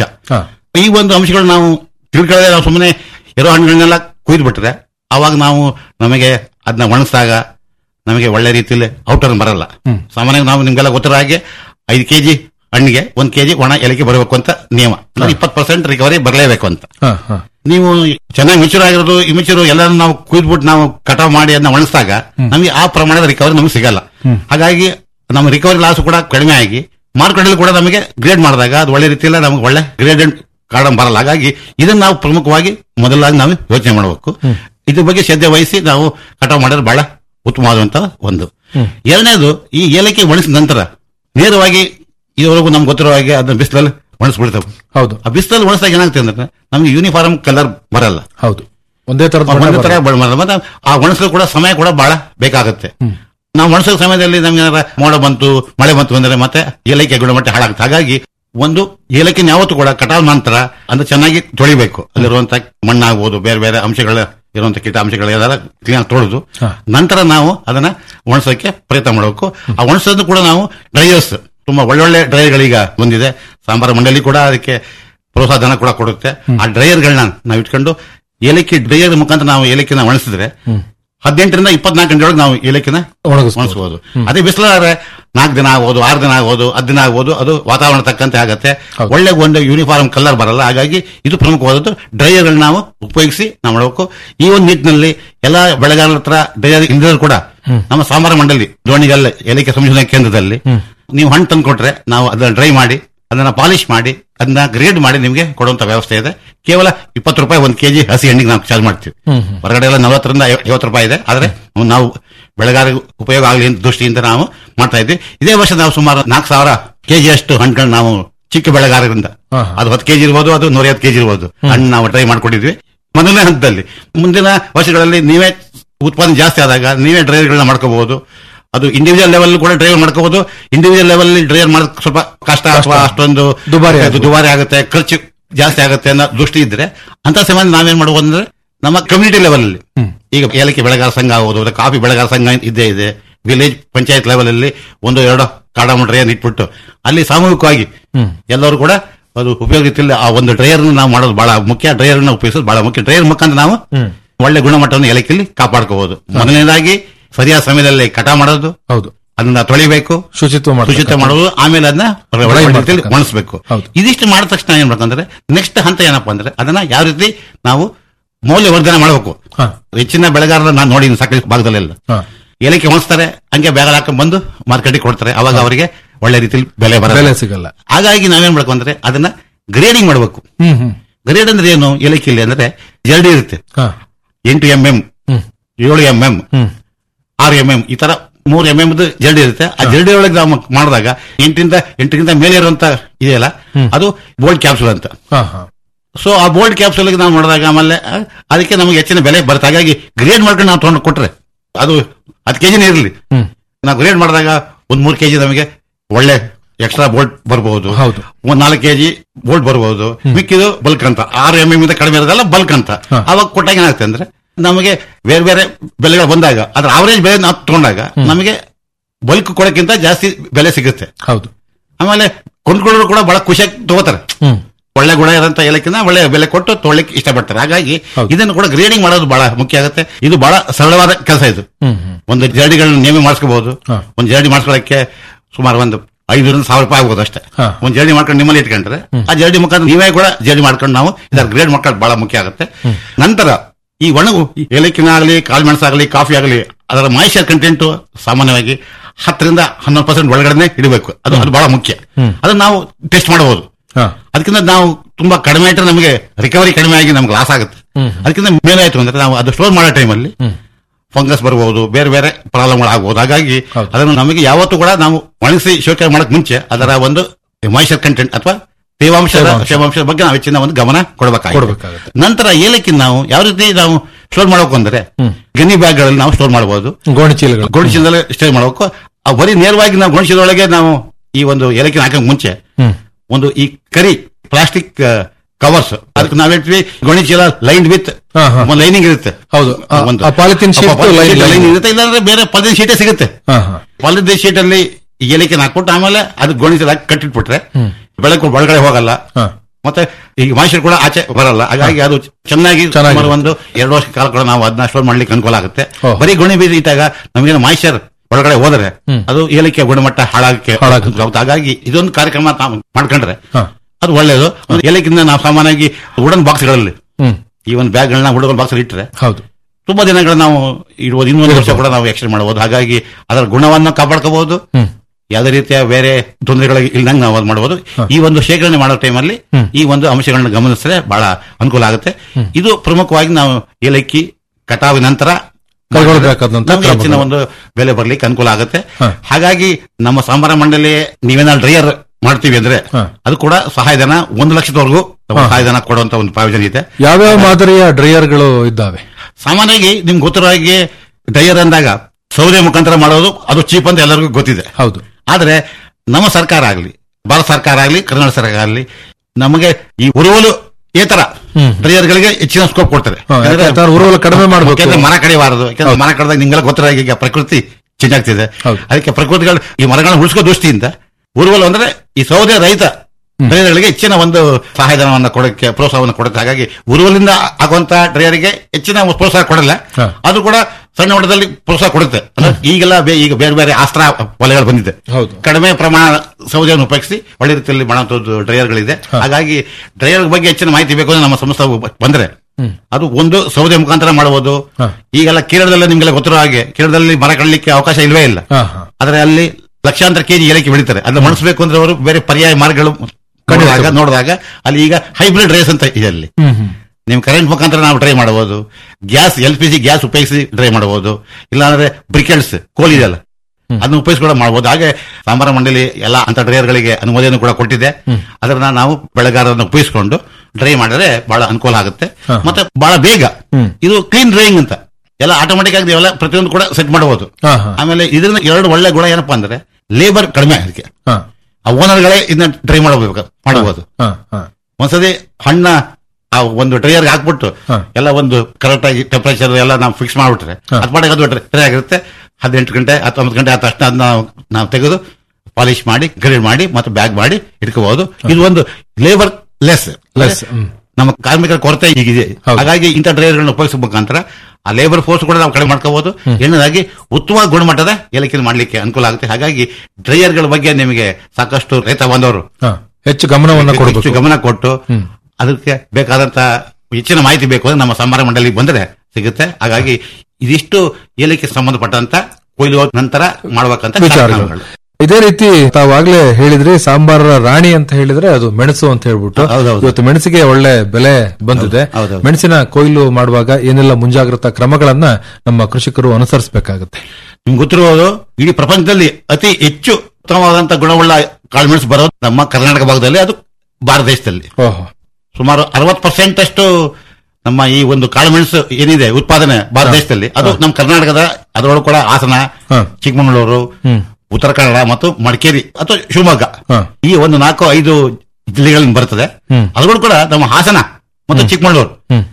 Speaker 15: ಈ ಒಂದು ಅಂಶಗಳು ನಾವು ತಿಳ್ಕೊಳ್ಳದೆ ನಾವು ಸುಮ್ಮನೆ ಇರೋ ಹಣ್ಣುಗಳನ್ನೆಲ್ಲ ಕುಯ್ದು ಬಿಟ್ರೆ ಅವಾಗ ನಾವು ನಮಗೆ ಅದನ್ನ ಒಣಗಿಸಿದಾಗ ನಮಗೆ ಒಳ್ಳೆ ರೀತಿಯಲ್ಲಿ ಔಟರ್ ಬರಲ್ಲ
Speaker 14: ಹ್ಮ್.
Speaker 15: ಸಾಮಾನ್ಯವಾಗಿ ನಾವು ನಿಮ್ಗೆಲ್ಲ ಗೊತ್ತಿರೋ ಹಾಗೆ ಐದು ಕೆಜಿ ಹಣ್ಣಿಗೆ ಒಂದ್ ಕೆಜಿ ಒಣ ಎಲೆಕೆ ಬರಬೇಕು ಅಂತ ನಿಯಮ ಇಪ್ಪತ್ತು ಪರ್ಸೆಂಟ್ ರಿಕವರಿ ಬರಲೇಬೇಕು ಅಂತ
Speaker 14: ಹ, ಹ.
Speaker 15: ನೀವು ಚೆನ್ನಾಗಿ ಮೆಚೂರ್ ಆಗಿರೋದು ಇಮೆಚೂರ್ ಎಲ್ಲ ನಾವು ಕುಯ್ದ್ಬಿಟ್ಟು ನಾವು ಕಟಾವ್ ಮಾಡಿ ಅದನ್ನ ಒಣಗಿಸಿದಾಗ ನಮಗೆ ಆ ಪ್ರಮಾಣದ ರಿಕವರಿ ನಮಗೆ ಸಿಗಲ್ಲ
Speaker 14: ಹ್ಮ್.
Speaker 15: ಹಾಗಾಗಿ ನಮ್ಮ ರಿಕವರಿ ಲಾಸ್ ಕೂಡ ಕಡಿಮೆ ಆಗಿ ಮಾರುಕಟ್ಟೆಯಲ್ಲಿ ಕೂಡ ನಮಗೆ ಗ್ರೇಡ್ ಮಾಡಿದಾಗ ಅದು ಒಳ್ಳೆ ರೀತಿಯಲ್ಲಿ ನಮಗೆ ಒಳ್ಳೆ ಗ್ರೇಡೆಡ್ ಕಾರ್ಡ್ ಬರಲ್ಲ ಹಾಗಾಗಿ ಇದನ್ನ ನಾವು ಪ್ರಮುಖವಾಗಿ ಮೊದಲಾಗಿ ನಾವು ಯೋಚನೆ ಮಾಡಬೇಕು ಇದ್ರ ಬಗ್ಗೆ ಶ್ರದ್ಧೆ ವಹಿಸಿ ನಾವು ಕಟಾವ್ ಮಾಡಿದ್ರೆ ಬಹಳ ಉತ್ತಮವಾದಂತ ಒಂದು
Speaker 14: ಹ್ಮ್.
Speaker 15: ಎರಡನೇದು ಈ ಏಲಕ್ಕಿ ಒಣಗಿಸಿದ ನಂತರ ನೇರವಾಗಿ ಇದುವರೆಗೂ ನಮ್ಗೆ ಗೊತ್ತಿರೋ ಹಾಗೆ ಅದನ್ನ ಬಿಸಿಲಲ್ಲಿ ಒಣಗಿಸ್ಬಿಡ್ತೇವೆ
Speaker 14: ಹೌದು
Speaker 15: ಆ ಬಿಸಿಲಲ್ಲಿ ಒಣಗಿಸಿದಾಗ ಏನಾಗ್ತದೆ ಅಂದ್ರೆ ನಮಗೆ ಯೂನಿಫಾರ್ಮ್ ಕಲರ್ ಬರಲ್ಲ
Speaker 14: ಹೌದು ಒಂದೇ ತರದ
Speaker 15: ಆ
Speaker 14: ಬಣ್ಣ
Speaker 15: ಒಂದೇ ತರ
Speaker 14: ಬರಲ್ಲ.
Speaker 15: ಬಣ್ಣ ಬರಲ್ಲ. ಮತ್ತೆ ಆ ಒಣಸಲು ಕೂಡ ಸಮಯ ಕೂಡ ಬಹಳ ಬೇಕಾಗುತ್ತೆ ನಾವು ಒಣಸೋ ಸಮಯದಲ್ಲಿ ನಮ್ಗೆ ಏನಾರ ಮೋಡ ಬಂತು ಮಳೆ ಬಂತು ಅಂದ್ರೆ ಮತ್ತೆ ಏಲಕ್ಕಿ ಗುಣಮಟ್ಟ ಹಾಳಾಗುತ್ತೆ ಹಾಗಾಗಿ ಒಂದು ಏಲಕ್ಕಿನ ಯಾವತ್ತೂ ಕೂಡ ಕಟಾವ್ ನಂತರ ಅಂದ್ರೆ ಚೆನ್ನಾಗಿ ತೊಳಿಬೇಕು ಅಲ್ಲಿರುವಂತ ಮಣ್ಣಾಗ್ಬೋದು ಬೇರೆ ಬೇರೆ ಅಂಶಗಳ ಇರುವಂತ ಕೀಟಾಂಶಗಳು ಎಲ್ಲ ಕ್ಲೀನ್ ತೊಳೆದು ನಂತರ ನಾವು ಅದನ್ನ ಒಣಸೋಕೆ ಪ್ರಯತ್ನ ಮಾಡಬೇಕು ಆ ಒಣಸೋದು ಕೂಡ ನಾವು ಡ್ರೈಯರ್ಸ್ ತುಂಬಾ ಒಳ್ಳೊಳ್ಳೆ ಡ್ರೈಯರ್ಗಳೀಗ ಬಂದಿದೆ ಸಾಂಬಾರ ಮಂಡಳಿ ಕೂಡ ಅದಕ್ಕೆ ಪ್ರೋತ್ಸಾಹಧನ ಕೂಡ ಕೊಡುತ್ತೆ ಆ ಡ್ರೈಯರ್ಗಳನ್ನ ನಾವು ಇಟ್ಕೊಂಡು ಏಲಕ್ಕಿ ಡ್ರೈಯರ್ ಮುಖಾಂತರ ನಾವು ಏಲಕ್ಕಿನ ಒಣಸಿದ್ರೆ ಹದಿನೆಂಟರಿಂದ ಇಪ್ಪತ್ನಾಲ್ಕು ಗಂಟೆ ಒಳಗೆ ನಾವು ಏಲಕ್ಕಿನ
Speaker 14: ಒಣಗಿಸ್ಬೋದು.
Speaker 15: ಒಣಗಿಸಬಹುದು ಅದೇ ಬಿಸಿಲಾದ್ರೆ ನಾಲ್ಕು ದಿನ ಆಗ್ಬೋದು ಆರು ದಿನ ಆಗ್ಬೋದು ಹತ್ತು ದಿನ ಆಗ್ಬೋದು ಅದು ವಾತಾವರಣ ತಕ್ಕಂತೆ ಆಗತ್ತೆ ಒಳ್ಳೆ ಒಂದು ಯೂನಿಫಾರ್ಮ್ ಕಲರ್ ಬರಲ್ಲ ಹಾಗಾಗಿ ಇದು ಪ್ರಮುಖವಾದದ್ದು ಡ್ರೈಯರ್ ನಾವು ಉಪಯೋಗಿಸಿ ನಾವು ಮಾಡಬೇಕು ಈ ಒಂದು ನಿಟ್ಟಿನಲ್ಲಿ ಎಲ್ಲಾ ಬೆಳೆಗಾರರ ಹತ್ರ ಡ್ರೈಯರ್ ಇಲ್ಲದ್ರು ಕೂಡ ನಮ್ಮ ಸಾಂಬಾರ ಮಂಡಳಿ ದೋಣಿಗಲ್ಲ ಏಲಕ್ಕಿ ಸಂಶೋಧನಾ ಕೇಂದ್ರದಲ್ಲಿ ನೀವು ಹಣ್ಣು ತಂದು ನಾವು ಅದನ್ನ ಡ್ರೈ ಮಾಡಿ ಅದನ್ನ ಪಾಲಿಶ್ ಮಾಡಿ ಅದನ್ನ ಗ್ರೇಡ್ ಮಾಡಿ ನಿಮಗೆ ಕೊಡುವಂತ ವ್ಯವಸ್ಥೆ ಇದೆ ಕೇವಲ ಇಪ್ಪತ್ತು ರೂಪಾಯಿ ಒಂದು ಕೆಜಿ ಹಸಿ ಹಣ್ಣಿಗೆ ನಾವು ಚಾರ್ಜ್ ಮಾಡ್ತೀವಿ ಹೊರಗಡೆ ಎಲ್ಲ ನಲವತ್ತರಿಂದ ಐವತ್ತು ರೂಪಾಯಿ ಇದೆ ಆದ್ರೆ ನಾವು ಬೆಳೆಗಾರರಿಗೆ ಉಪಯೋಗ ಆಗಲಿ ಅಂತ ದೃಷ್ಟಿಯಿಂದ ನಾವು ಮಾಡ್ತಾ ಇದ್ವಿ ಇದೇ ವರ್ಷ ನಾವು ಸುಮಾರು ನಾಲ್ಕು ಸಾವಿರ ಕೆಜಿ ಅಷ್ಟು ಹಣ್ಣುಗಳು ನಾವು ಚಿಕ್ಕ ಬೆಳೆಗಾರರಿಂದ ಅದು ಹತ್ತು ಕೆಜಿ ಇರ್ಬೋದು ಅದು ನೂರೈವತ್ತು ಕೆಜಿ ಇರ್ಬೋದು ಹಣ್ಣು ನಾವು ಟ್ರೈ ಮಾಡ್ಕೊಂಡಿದ್ವಿ ಮೊದಲನೇ ಹಂತದಲ್ಲಿ ಮುಂದಿನ ವರ್ಷಗಳಲ್ಲಿ ನೀವೇ ಉತ್ಪಾದನೆ ಜಾಸ್ತಿ ಆದಾಗ ನೀವೇ ಡ್ರೈವರ್ಗಳನ್ನ ಮಾಡ್ಕೋಬಹುದು ಅದು ಇಂಡಿವಿಜುವಲ್ ಲೆವೆಲ್ ಕೂಡ ಡ್ರೈವರ್ ಮಾಡ್ಕೋಬಹುದು ಇಂಡಿವಿಜುವಲ್ ಲೆವೆಲ್ ಡ್ರೈವರ್ ಮಾಡೋದು ಸ್ವಲ್ಪ ಕಷ್ಟ ಅಥವಾ ಅಷ್ಟೊಂದು
Speaker 14: ದುಬಾರಿ
Speaker 15: ಅದು ದುಬಾರಿ ಆಗುತ್ತೆ ಖರ್ಚು ಜಾಸ್ತಿ ಆಗುತ್ತೆ ಅನ್ನೋ ದೃಷ್ಟಿ ಇದ್ರೆ ಅಂತ ಸಮಯ ನಾವೇನ್ ಮಾಡಬಹುದು ಅಂದ್ರೆ ನಮ್ಮ ಕಮ್ಯುನಿಟಿ ಲೆವೆಲ್ ಅಲ್ಲಿ ಈಗ ಏಲಕ್ಕಿ ಬೆಳೆಗಾರ ಸಂಘ ಆಗ್ಬೋದು ಅಥವಾ ಕಾಫಿ ಬೆಳೆಗಾರ ಸಂಘ ಇದ್ದೇ ಇದೆ ವಿಲೇಜ್ ಪಂಚಾಯತ್ ಲೆವೆಲ್ ಅಲ್ಲಿ ಒಂದು ಎರಡು ಕಾಡಮ ಡ್ರೈಯರ್ ಇಟ್ಬಿಟ್ಟು ಅಲ್ಲಿ ಸಾಮೂಹಿಕವಾಗಿ ಎಲ್ಲರೂ ಕೂಡ ಅದು ಉಪಯೋಗ ರೀತಿಯಲ್ಲಿ ಆ ಒಂದು ಡ್ರೈಯರ್ ನಾವು ಮಾಡೋದು ಬಹಳ ಮುಖ್ಯ ಡ್ರೈಯರ್ ಉಪಯೋಗಿಸೋದು ಬಹಳ ಮುಖ್ಯ ಡ್ರೈಯರ್ ಮುಖಾಂತರ ನಾವು ಒಳ್ಳೆ ಗುಣಮಟ್ಟವನ್ನು ಏಲಕ್ಕಿಯಲ್ಲಿ ಕಾಪಾಡ್ಕೋಬಹುದು ಮೊದಲನೇದಾಗಿ ಸರಿಯಾದ ಸಮಯದಲ್ಲಿ ಕಟ ಮಾಡೋದು
Speaker 14: ಹೌದು
Speaker 15: ಅದನ್ನ ತೊಳಿಬೇಕು
Speaker 14: ಶುಚಿತ್ವ ಮಾಡ್ಬೇಕು.
Speaker 15: ಶುಚಿತ್ವ ಮಾಡೋದು ಆಮೇಲೆ ಅದನ್ನ ಒಳ್ಳೆ
Speaker 14: Dry
Speaker 15: ರೀತಿಯಲ್ಲಿ
Speaker 14: ಮಾಡ್ತಕ್ಕಂಥ.
Speaker 15: ಒಣಗಿಸ್ಬೇಕು
Speaker 14: ಹೌದು.
Speaker 15: ಇದಿಷ್ಟು ಮಾಡಿದ ತಕ್ಷಣ ಏನ್ ಮಾಡ್ಬೇಕಂದ್ರೆ ನೆಕ್ಸ್ಟ್ ಹಂತ ಏನಪ್ಪಾ ಅಂದ್ರೆ ಅದನ್ನ ಯಾವ ರೀತಿ ನಾವು ಮೌಲ್ಯವರ್ಧನೆ ಮಾಡಬೇಕು ಹೆಚ್ಚಿನ ಬೆಳೆಗಾರರ ನಾನು ನೋಡಿದ್ದೀನಿ ಸಾಕಷ್ಟು ಭಾಗದಲ್ಲೆಲ್ಲ ಏಲಕ್ಕಿ ಒಣಸ್ತಾರೆ ಹಂಗೆ ಬ್ಯಾಗ್ ಹಾಕೊಂಡ್ ಬಂದು ಮಾರ್ಕೆಟಿಗೆ ಕೊಡ್ತಾರೆ ಅವಾಗ ಅವರಿಗೆ ಒಳ್ಳೆ ರೀತಿಯಲ್ಲಿ ಬೆಲೆ ಬರಲ್ಲ
Speaker 14: ಬೆಲೆ ಸಿಗಲ್ಲ
Speaker 15: ಹಾಗಾಗಿ ನಾವೇನ್ ಮಾಡ್ಬೇಕು ಅಂದ್ರೆ ಅದನ್ನ ಗ್ರೇಡಿಂಗ್ ಮಾಡಬೇಕು
Speaker 14: ಹ್ಮ್ ಹ್ಮ್
Speaker 15: ಗ್ರೇಡ್ ಅಂದ್ರೆ ಏನು ಏಲಕ್ಕಿಲಿ ಅಂದ್ರೆ ಜರಡಿ ಇರುತ್ತೆ
Speaker 14: ಹಾ.
Speaker 15: ಎಂಟು ಎಂ ಎಂ
Speaker 14: ಹ್ಮ್.
Speaker 15: ಏಳು ಎಂ ಎಂ
Speaker 14: ಹ್ಮ್.
Speaker 15: ಆರು ಎಂ ಎಂ ಈ ತರ ಮೂರು ಎಂ ಎಂ ಜರಡಿ ಇರುತ್ತೆ ಆ ಜರಡಿ ಒಳಗೆ ನಾವು ಮಾಡಿದಾಗ ಎಂಟಿಂದ ಎಂಟರಿಂದ ಮೇಲೆ ಇರುವಂತ ಇದೆಯಲ್ಲ ಅದು ಬೋಲ್ಡ್ ಕ್ಯಾಪ್ಸೂಲ್ ಅಂತ
Speaker 14: ಹಾ ಹಾ
Speaker 15: ಸೊ ಆ ಬೋಲ್ಡ್ ಕ್ಯಾಪ್ಸೂಲ್ ನಾವು ಮಾಡಿದಾಗ ಆಮೇಲೆ ಆ, ಅದಕ್ಕೆ ನಮಗೆ ಹೆಚ್ಚಿನ ಬೆಲೆ ಬರುತ್ತೆ ಹಾಗಾಗಿ ಗ್ರೇಡ್ ಮಾಡ್ಕೊಂಡು ನಾವು ತಗೊಂಡು ಕೊಟ್ರೆ ಅದು ಹತ್ತು ಕೆಜಿನೇ ಇರಲಿ
Speaker 14: ಹ್ಮ್.
Speaker 15: ನಾವು ಗ್ರೇಡ್ ಮಾಡಿದಾಗ ಒಂದ್ ಮೂರು ಕೆಜಿ ನಮಗೆ ಒಳ್ಳೆ ಎಕ್ಸ್ಟ್ರಾ ಬೋಲ್ಟ್ ಬರಬಹುದು
Speaker 14: ಹೌದು.
Speaker 15: ಒಂದ್ ನಾಲ್ಕು ಕೆಜಿ ಬೋಲ್ಟ್ ಬರಬಹುದು ಮಿಕ್ಕಿದು ಬಲ್ಕ್ ಅಂತ ಆರು ಎಂ ಎಂ ಇಂದ ಕಡಿಮೆ ಇರೋದಲ್ಲ ಬಲ್ಕ್ ಅಂತ ಅವಾಗ ಕೊಟ್ಟಾಗ ಏನಾಗುತ್ತೆ ಅಂದ್ರೆ ನಮಗೆ ಬೇರೆ ಬೇರೆ ಬೆಲೆಗಳು ಬಂದಾಗ ಅದ್ರ ಅವರೇಜ್ ಬೆಲೆ ನಾವು ತಗೊಂಡಾಗ ನಮಗೆ ಬಲ್ಕ್ ಕೊಡಕ್ಕಿಂತ ಜಾಸ್ತಿ ಬೆಲೆ ಸಿಗುತ್ತೆ
Speaker 14: ಹೌದು
Speaker 15: ಆಮೇಲೆ ಕೊಂಡ್ಕೊಳ್ಳೋರು ಕೂಡ ಬಹಳ ಖುಷಿಯಾಗಿ ತಗೋತಾರೆ
Speaker 14: ಹ್ಮ್
Speaker 15: ಒಳ್ಳೆ ಗುಣ ಇರೋಂತ ಏಲಕ್ಕಿನ ಒಳ್ಳೆ ಬೆಲೆ ಕೊಟ್ಟು ತೊಗೊಳ್ಳಿಕ್ಕೆ ಇಷ್ಟಪಡ್ತಾರೆ ಹಾಗಾಗಿ ಇದನ್ನು ಕೂಡ ಗ್ರೇಡಿಂಗ್ ಮಾಡೋದು ಬಹಳ ಮುಖ್ಯ ಆಗುತ್ತೆ ಇದು ಬಹಳ ಸರಳವಾದ ಕೆಲಸ ಇದು
Speaker 14: ಹ್ಮ್ ಹ್ಮ್
Speaker 15: ಒಂದು ಜರಡಿಗಳನ್ನ ನೇಮಿ ಮಾಡಿಸ್ಕೋಬಹುದು ಒಂದು ಜರಡಿ ಮಾಡಿಸ್ಕೊಳ್ಳಕ್ಕೆ ಸುಮಾರು ಒಂದು ಐದರಿಂದ ಸಾವಿರ ರೂಪಾಯಿ ಆಗ್ಬೋದು ಅಷ್ಟೇ
Speaker 14: ಹಾ.
Speaker 15: ಒಂದು ಜರಡಿ ಮಾಡ್ಕೊಂಡು ನಿಮ್ಮಲ್ಲಿ ಇಟ್ಕೊಂಡ್ರೆ ಆ ಜರಡಿ ಮುಖಾಂತರ ನೀವೇ ಕೂಡ ಜರಡಿ ಮಾಡ್ಕೊಂಡು ನಾವು ಇದರ ಗ್ರೇಡ್ ಮಾಡ್ಕೊಂಡು ಬಹಳ ಮುಖ್ಯ ಆಗುತ್ತೆ ನಂತರ ಈ ಒಣಗು ಈ ಏಲಕ್ಕಿನ ಆಗಲಿ ಕಾಳುಮೆಣಸಾಗಲಿ ಕಾಫಿ ಆಗಲಿ ಅದರ ಮಾಯಿಶ್ಚರ್ ಕಂಟೆಂಟ್ ಸಾಮಾನ್ಯವಾಗಿ ಹತ್ತರಿಂದ ಹನ್ನೊಂದು ಪರ್ಸೆಂಟ್ ಒಳಗಡೆ ಇಡಬೇಕು ಅದು ಅದು ಬಹಳ ಮುಖ್ಯ ಅದನ್ನ ನಾವು ಟೆಸ್ಟ್ ಮಾಡಬಹುದು
Speaker 14: ಹಾ.
Speaker 15: ಅದಕ್ಕಿಂತ ನಾವು ತುಂಬಾ ಕಡಿಮೆ ಇಟ್ಟರೆ ನಮಗೆ ರಿಕವರಿ ಕಡಿಮೆ ಆಗಿ ನಮ್ಗೆ ಲಾಸ್ ಆಗುತ್ತೆ
Speaker 14: ಹ್ಮ್.
Speaker 15: ಅದಕ್ಕಿಂತ ಮೇಲೆ ಆಯ್ತು ಅಂದ್ರೆ ನಾವು ಅದು ಸ್ಟೋರ್ ಮಾಡೋ ಟೈಮಲ್ಲಿ ಫಂಗಸ್ ಬರಬಹುದು ಬೇರೆ ಬೇರೆ ಪ್ರಾಬ್ಲಮ್ಗಳು ಆಗಬಹುದು ಹಾಗಾಗಿ ಅದನ್ನು ನಮಗೆ ಯಾವತ್ತೂ ಕೂಡ ನಾವು ಒಣಗಿಸಿ ಶೇಖರಣೆ ಮಾಡಕ್ ಮುಂಚೆ ಅದರ ಒಂದು ಮಾಯಿಶ್ಚರ್ ಕಂಟೆಂಟ್ ಅಥವಾ ತೇವಾಂಶದ
Speaker 14: ತೇವಾಂಶ.
Speaker 15: ತೇವಾಂಶದ ಬಗ್ಗೆ ನಾವು ಹೆಚ್ಚಿನ ಒಂದು ಗಮನ ಕೊಡಬೇಕಾಗುತ್ತೆ
Speaker 14: ಕೊಡ್ಬೇಕಾಗುತ್ತೆ.
Speaker 15: ನಂತರ ಏಲಕ್ಕಿ ನಾವು ಯಾವ ರೀತಿ ನಾವು ಸ್ಟೋರ್ ಮಾಡಬೇಕು ಅಂದ್ರೆ ಗನಿ ಬ್ಯಾಗ್ ಗಳಲ್ಲಿ ನಾವು ಸ್ಟೋರ್ ಮಾಡಬಹುದು
Speaker 14: ಗೋಣಿ ಚೀಲಗಳು
Speaker 15: ಗೋಣಿ ಚೀಲದಲ್ಲಿ ಸ್ಟೋರ್ ಮಾಡಬೇಕು ಆ ಬರೀ ನೇರವಾಗಿ ನಾವು ಗೋಣಿ ಚೀಲದೊಳಗೆ ನಾವು ಈ ಒಂದು ಏಲಕ್ಕಿನ ಹಾಕಕ್ ಮುಂಚೆ
Speaker 14: ಹ್ಮ್
Speaker 15: ಒಂದು ಈ ಕರಿ ಪ್ಲಾಸ್ಟಿಕ್ ಕವರ್ಸ್ ಅದಕ್ಕೆ ನಾವ್ ಹೇಳ್ತೀವಿ ಗೋಣಿ ಚೀಲ ಲೈನ್ ವಿತ್
Speaker 14: ಹಾ, ಹಾ.
Speaker 15: ಒಂದು ಲೈನಿಂಗ್ ಇರುತ್ತೆ
Speaker 14: ಹೌದು ಆ-
Speaker 15: ಒಂದು
Speaker 14: ಆ ಪಾಲಿಥೀನ್ ಶೀಟ್ ಲೈನ್
Speaker 15: ಲೈನ್ ಇರುತ್ತೆ ಇಲ್ಲಾಂದ್ರೆ ಬೇರೆ ಪಾಲಿಥೀನ್ ಶೀಟೇ ಸಿಗುತ್ತೆ
Speaker 14: ಹಾ ಹಾ
Speaker 15: ಪಾಲಿಥೀನ್ ಶೀಟ್ ಅಲ್ಲಿ ಈ ಏಲಕ್ಕಿನ ಹಾಕ್ಬಿಟ್ಟು ಆಮೇಲೆ ಅದು ಗೋಣಿ ಚೀಲ ಹಾಕಿ ಕಟ್ಟಿಟ್ಬಿಟ್ರೆ ಬೆಳಕು ಒಳಗಡೆ ಹೋಗಲ್ಲ
Speaker 14: ಹಾ.
Speaker 15: ಮತ್ತೆ ಈಗ ಮನುಷ್ಯರು ಕೂಡ ಆಚೆ ಬರಲ್ಲ ಹಾಗಾಗಿ ಅದು ಚೆನ್ನಾಗಿ
Speaker 14: ಚೆನ್ನಾಗಿ
Speaker 15: ಸುಮಾರು ಒಂದು ಎರಡು ವರ್ಷ ಕಾಲ ಕೂಡ ನಾವು ಅದನ್ನ ಸ್ಟೋರ್ ಮಾಡ್ಲಿಕ್ಕೆ ಅನುಕೂಲ ಆಗುತ್ತೆ
Speaker 14: ಓ.
Speaker 15: ಬರೀ ಗೋಣಿ ಬೀಜ ಇಟ್ಟಾಗ ನಮಗೇನು ಮಾಯಿಶ್ಚರ್ ಒಳಗಡೆ ಹೋದರೆ
Speaker 14: ಹ್ಮ್.
Speaker 15: ಅದು ಏಲಕ್ಕಿಯ ಗುಣಮಟ್ಟ ಹಾಳಾಗಕ್ಕೆ
Speaker 14: ಹಾಳಾಗುತ್ತೆ.
Speaker 15: ಹೌದು. ಹಾಗಾಗಿ ಇದೊಂದು ಕಾರ್ಯಕ್ರಮ ನಾವು ಮಾಡ್ಕೊಂಡ್ರೆ
Speaker 14: ಹಾ.
Speaker 15: ಅದು ಒಳ್ಳೇದು ಒಂದು ಏಲಕ್ಕಿಂದ ನಾವು ಸಾಮಾನ್ಯವಾಗಿ ವುಡನ್ ಬಾಕ್ಸ್ಗಳಲ್ಲಿ
Speaker 14: ಹ್ಮ್
Speaker 15: ಈ ಒಂದು ಬ್ಯಾಗ್ಗಳನ್ನ ಹುಡುಗನ ಬಾಕ್ಸ್ ಇಟ್ಟರೆ
Speaker 14: ಹೌದು
Speaker 15: ತುಂಬಾ ದಿನಗಳು ನಾವು ಇರುವುದು ಇನ್ನೊಂದು ವರ್ಷ ಕೂಡ ನಾವು ಎಕ್ಸ್ಟೆಂಡ್ ಮಾಡಬಹುದು ಹಾಗಾಗಿ ಅದರ ಗುಣವನ್ನು ಕಾಪಾಡ್ಕೋಬಹುದು
Speaker 14: ಹ್ಮ್
Speaker 15: ಯಾವುದೇ ರೀತಿಯ ಬೇರೆ ತೊಂದರೆಗಳಿಗೆ ಇಲ್ದಂಗೆ ನಾವು ಅದು ಮಾಡಬಹುದು ಈ ಒಂದು ಶೇಖರಣೆ ಮಾಡೋ ಟೈಮಲ್ಲಿ ಈ ಒಂದು ಅಂಶಗಳನ್ನ ಗಮನಿಸಿದ್ರೆ ಬಹಳ ಅನುಕೂಲ ಆಗುತ್ತೆ ಇದು ಪ್ರಮುಖವಾಗಿ ನಾವು ಏಲಕ್ಕಿ ಕಟಾವಿನ ನಂತರ
Speaker 14: ಕೈಗೊಳ್ಳಬೇಕಾದಂತ
Speaker 15: ನಮ್ಗೆ ಹೆಚ್ಚಿನ
Speaker 14: ಕ್ರಮಗಳು.
Speaker 15: ಒಂದು ಬೆಲೆ ಬರ್ಲಿಕ್ಕೆ ಅನುಕೂಲ ಆಗುತ್ತೆ
Speaker 14: ಹಾ.
Speaker 15: ಹಾಗಾಗಿ ನಮ್ಮ ಸಂಬಾರ ಮಂಡಳಿ ನೀವೇನಾದ್ರು ಡ್ರೈಯರ್ ಮಾಡ್ತೀವಿ ಅಂದ್ರೆ
Speaker 14: ಹಾ.
Speaker 15: ಅದು ಕೂಡ ಸಹಾಯಧನ ಒಂದು ಲಕ್ಷದವರೆಗೂ ನಮ್ಗೆ
Speaker 14: ಹಾ.
Speaker 15: ಸಹಾಯಧನ ಕೊಡುವಂತ ಒಂದು ಪ್ರಾವಿಷನ್ ಇದೆ
Speaker 14: ಯಾವ್ಯಾವ ಮಾದರಿಯ ಡ್ರೈಯರ್ಗಳು ಇದ್ದಾವೆ
Speaker 15: ಸಾಮಾನ್ಯವಾಗಿ ನಿಮ್ಗೆ ಗೊತ್ತಿರೋ ಹಾಗೆ ಡ್ರೈಯರ್ ಅಂದಾಗ ಸೌದೆ ಮುಖಾಂತರ ಮಾಡೋದು ಅದು ಚೀಪ್ ಅಂತ ಎಲ್ಲರಿಗೂ ಗೊತ್ತಿದೆ
Speaker 14: ಹೌದು
Speaker 15: ಆದ್ರೆ ನಮ್ಮ ಸರ್ಕಾರ ಆಗಲಿ ಭಾರತ ಸರ್ಕಾರ ಆಗಲಿ ಕರ್ನಾಟಕ ಸರ್ಕಾರ ಆಗಲಿ ನಮಗೆ ಈ ಉರುವಲು ಏತರ
Speaker 14: ಹ್ಮ್.
Speaker 15: ಡ್ರೈಯರ್ಗಳಿಗೆ ಹೆಚ್ಚಿನ ಸ್ಕೋಪ್ ಕೊಡ್ತಾರೆ
Speaker 14: ಹಾ,
Speaker 15: ಯಾಕಂದ್ರೆ-
Speaker 14: ಯಾಕಂದ್ರೆ ಉರುವಲು ಕಡಿಮೆ ಮಾಡ್ಬೇಕು.
Speaker 15: ಯಾಕಂದ್ರೆ ಮರ ಕಡಿಬಾರದು ಯಾಕಂದ್ರೆ ಮರ ಕಡಿದಾಗ ನಿಮ್ಗೆಲ್ಲ ಗೊತ್ತಿರೋ ಹಾಗೆ ಈಗ ಪ್ರಕೃತಿ ಚೇಂಜ್ ಆಗ್ತಿದೆ
Speaker 14: ಹೌದು.
Speaker 15: ಅದಕ್ಕೆ ಪ್ರಕೃತಿಗಳು ಈ ಮರಗಳನ್ನ ಉಳಿಸ್ಕೋ ದೃಷ್ಟಿಯಿಂದ ಉರುವಲು ಅಂದ್ರೆ ಈ ಸೌದೆ ರಹಿತ ಡ್ರೈವರ್ಗಳಿಗೆ ಹೆಚ್ಚಿನ ಒಂದು ಸಹಾಯಧನವನ್ನು ಕೊಡಕ್ಕೆ ಪ್ರೋತ್ಸಾಹವನ್ನು ಕೊಡುತ್ತೆ ಹಾಗಾಗಿ ಉರುವಲಿಂದ ಆಗುವಂತ ಡ್ರೈವರ್ಗೆ ಹೆಚ್ಚಿನ ಪ್ರೋತ್ಸಾಹ ಕೊಡಲ್ಲ ಅದು ಕೂಡ ಸಣ್ಣ ಮಟ್ಟದಲ್ಲಿ ಪ್ರೋತ್ಸಾಹ ಕೊಡುತ್ತೆ ಅಂದ್ರೆ ಈಗೆಲ್ಲ ಬೇ- ಈಗ ಬೇರೆ ಬೇರೆ ಆಸ್ತ್ರ ವಲಯಗಳು ಬಂದಿದೆ
Speaker 14: ಹೌದು
Speaker 15: ಕಡಿಮೆ ಪ್ರಮಾಣ ಸೌದೆಯನ್ನು ಉಪಯೋಗಿಸಿ ಒಳ್ಳೆ ರೀತಿಯಲ್ಲಿ ಮಾಡುವಂತದ್ದು ಡ್ರೈವರ್ಗಳಿದೆ ಹಾಗಾಗಿ ಡ್ರೈವರ್ ಬಗ್ಗೆ ಹೆಚ್ಚಿನ ಮಾಹಿತಿ ಬೇಕು ಅಂದ್ರೆ ನಮ್ಮ ಸಂಸ್ಥೆ ಬಂದ್ರೆ ಅದು ಒಂದು ಸೌದೆ ಮುಖಾಂತರ ಮಾಡಬಹುದು ಈಗೆಲ್ಲ ಕೇರಳದಲ್ಲಿ ನಿಮ್ಗೆಲ್ಲ ಗೊತ್ತಿರೋ ಹಾಗೆ ಕೇರಳದಲ್ಲಿ ಮರ ಕಡಲಿಕ್ಕೆ ಅವಕಾಶ ಇಲ್ವೇ ಇಲ್ಲ ಆದ್ರೆ ಅಲ್ಲಿ ಲಕ್ಷಾಂತರ ಕೆಜಿ ಏಲಕ್ಕಿ ಬೆಳೀತಾರೆ ಅದನ್ನ ಮಣಿಸಬೇಕು ಅಂದ್ರೆ ಅವರು ಬೇರೆ ಪರ್ಯಾಯ ಮಾರ್ಗಗಳು ನೋಡಿದಾಗ ನೋಡಿದಾಗ ಅಲ್ಲಿ ಈಗ ಹೈಬ್ರಿಡ್ ರೇಸ್ ಅಂತ ಇದೆ ಅಲ್ಲಿ ನೀವು ಕರೆಂಟ್ ಮುಖಾಂತರ ನಾವು ಟ್ರೈ ಮಾಡಬಹುದು gas L P G gas ಉಪಯೋಗಿಸಿ ಟ್ರೈ ಮಾಡಬಹುದು ಇಲ್ಲಾಂದ್ರೆ ಬ್ರಿಕೆಟ್ಸ್ ಕೋಲ್ ಇದೆಯಲ್ಲ ಅದನ್ನ ಉಪಯೋಗಿಸಿ ಮಾಡಬಹುದು ಹಾಗೆ ಸಾಂಬಾರ ಮಂಡಳಿ ಎಲ್ಲ ಅಂತ ಡ್ರೈವರ್ಗಳಿಗೆ ಅನುಮೋದನೆ ಕೂಡ ಕೊಟ್ಟಿದೆ ಅದನ್ನ ನಾವು ಬೆಳೆಗಾರರನ್ನ ಉಪಯೋಗಿಸಿಕೊಂಡು ಡ್ರೈ ಮಾಡಿದ್ರೆ ಬಹಳ ಅನುಕೂಲ ಆಗುತ್ತೆ ಮತ್ತೆ ಬಹಳ ಬೇಗ ಇದು ಕ್ಲೀನ್ ಡ್ರೈಯಿಂಗ್ ಅಂತ ಎಲ್ಲ ಆಟೋಮೆಟಿಕ್ ಆಗಿ ಎಲ್ಲ ಪ್ರತಿಯೊಂದು ಕೂಡ ಸೆಟ್ ಮಾಡಬಹುದು ಆಮೇಲೆ ಇದರಿಂದ ಎರಡು ಒಳ್ಳೆ ಗುಣ ಏನಪ್ಪಾ ಅಂದ್ರೆ ಲೇಬರ್ ಕಡಿಮೆ ಅದಕ್ಕೆ ಆ ಓನರ್ಗಳೇ ಇದನ್ನ ಡ್ರೈ ಮಾಡಬೇಕು ಮಾಡಬಹುದು ಒಂದ್ಸತಿ ಹಣ್ಣ ಆ ಒಂದು ಡ್ರೈಯರ್ ಹಾಕ್ಬಿಟ್ಟು ಎಲ್ಲ ಒಂದು ಕರೆಕ್ಟ್ ಆಗಿ ಟೆಂಪರೇಚರ್ ಎಲ್ಲ ನಾವು ಫಿಕ್ಸ್ ಮಾಡ್ಬಿಟ್ರೆ ಅದ್ ಪಾಡಿಗೆ ಅದು ಡ್ರೈ ಆಗಿರುತ್ತೆ ಹದಿನೆಂಟು ಗಂಟೆ ಹತ್ತೊಂಬತ್ತು ಗಂಟೆ ಆದ ತಕ್ಷಣ ಅದನ್ನ ನಾವು- ನಾವು ತೆಗೆದು ಪಾಲಿಶ್ ಮಾಡಿ ಗ್ರೇಡ್ ಮಾಡಿ ಮತ್ತೆ ಬ್ಯಾಗ್ ಮಾಡಿ ಇಟ್ಕೋಬಹುದು ಇದು ಒಂದು ಲೇಬರ್ ಲೆಸ್
Speaker 14: Less, ಹ್ಮ್.
Speaker 15: ನಮ್ಮ ಕಾರ್ಮಿಕರ ಕೊರತೆ ಈಗಿದೆ ಹಾಗಾಗಿ ಇಂಥ ಡ್ರೈವರ್ಗಳನ್ನ ಉಪಯೋಗಿಸುವ ಮುಖಾಂತರ ಆ ಲೇಬರ್ ಫೋರ್ಸ್ ಕೂಡ ನಾವು ಕಡಿಮೆ ಮಾಡ್ಕೋಬಹುದು ಎರಡನೇದಾಗಿ ಉತ್ತಮ ಗುಣಮಟ್ಟದ ಏಲಕ್ಕಿ ಮಾಡ್ಲಿಕ್ಕೆ ಅನುಕೂಲ ಆಗುತ್ತೆ ಹಾಗಾಗಿ ಡ್ರೈಯರ್ಗಳ ಬಗ್ಗೆ ನಿಮಗೆ ಸಾಕಷ್ಟು ರೈತ ಬಂದವರು
Speaker 14: ಹ. ಹೆಚ್ಚು ಗಮನವನ್ನ ಕೊಡಬೇಕು
Speaker 15: ಹೆಚ್ಚು ಗಮನ ಕೊಟ್ಟು ಅದಕ್ಕೆ ಬೇಕಾದಂತ ಹೆಚ್ಚಿನ ಮಾಹಿತಿ ಬೇಕು ಅಂದ್ರೆ ನಮ್ಮ ಸಂಬಾರ ಮಂಡಳಿ ಬಂದ್ರೆ ಸಿಗುತ್ತೆ ಹಾಗಾಗಿ ಇದಿಷ್ಟು ಏಲಕ್ಕೆ ಸಂಬಂಧಪಟ್ಟಂತ ಕೊಯ್ಲು ನಂತರ ಮಾಡ್ಬೇಕಂತ
Speaker 14: ವಿಚಾರಗಳು
Speaker 15: ಕಾರ್ಯಕ್ರಮಗಳು.
Speaker 14: ಇದೇ ರೀತಿ ತಾವಾಗ್ಲೇ ಹೇಳಿದ್ರಿ ಸಾಂಬಾರರ ರಾಣಿ ಅಂತ ಹೇಳಿದ್ರೆ ಅದು ಮೆಣಸು ಅಂತ ಹೇಳ್ಬಿಟ್ಟು ಇವತ್ತು ಮೆಣಸಿಗೆ ಒಳ್ಳೆ ಬೆಲೆ ಬಂದಿದೆ ಮೆಣಸಿನ ಕೊಯ್ಲು ಮಾಡುವಾಗ ಏನೆಲ್ಲ ಮುಂಜಾಗ್ರತಾ ಕ್ರಮಗಳನ್ನ ನಮ್ಮ ಕೃಷಿಕರು ಅನುಸರಿಸಬೇಕಾಗುತ್ತೆ
Speaker 15: ನಿಮ್ಗೆ ಗೊತ್ತಿರುವುದು ಇಡೀ ಪ್ರಪಂಚದಲ್ಲಿ ಅತಿ ಹೆಚ್ಚು ಉತ್ತಮವಾದಂತ ಗುಣವುಳ್ಳ ಕಾಳುಮೆಣಸು ಬರೋದು ನಮ್ಮ ಕರ್ನಾಟಕ ಭಾಗದಲ್ಲಿ ಅದು ಭಾರತ ದೇಶದಲ್ಲಿ
Speaker 14: ಓಹೋ
Speaker 15: ಸುಮಾರು ಅರವತ್ ಪರ್ಸೆಂಟ್ ಅಷ್ಟು ನಮ್ಮ ಈ ಒಂದು ಕಾಳುಮೆಣಸು ಏನಿದೆ ಉತ್ಪಾದನೆ ಭಾರತ ದೇಶದಲ್ಲಿ ಅದು ನಮ್ಮ ಕರ್ನಾಟಕದ ಅದರೊಳಗೆ ಕೂಡ ಹಾಸನ ಚಿಕ್ಕಮಗಳೂರು ಉತ್ತರ ಕನ್ನಡ ಮತ್ತು ಮಡಿಕೇರಿ ಅಥವಾ ಶಿವಮೊಗ್ಗ ಈ ಒಂದು ನಾಲ್ಕು ಐದು ಜಿಲ್ಲೆಗಳಿಂದ ಬರ್ತದೆ ಅದರೊಳಗೆ ಕೂಡ ನಮ್ಮ ಹಾಸನ ಮತ್ತು ಚಿಕ್ಕಮಗಳೂರು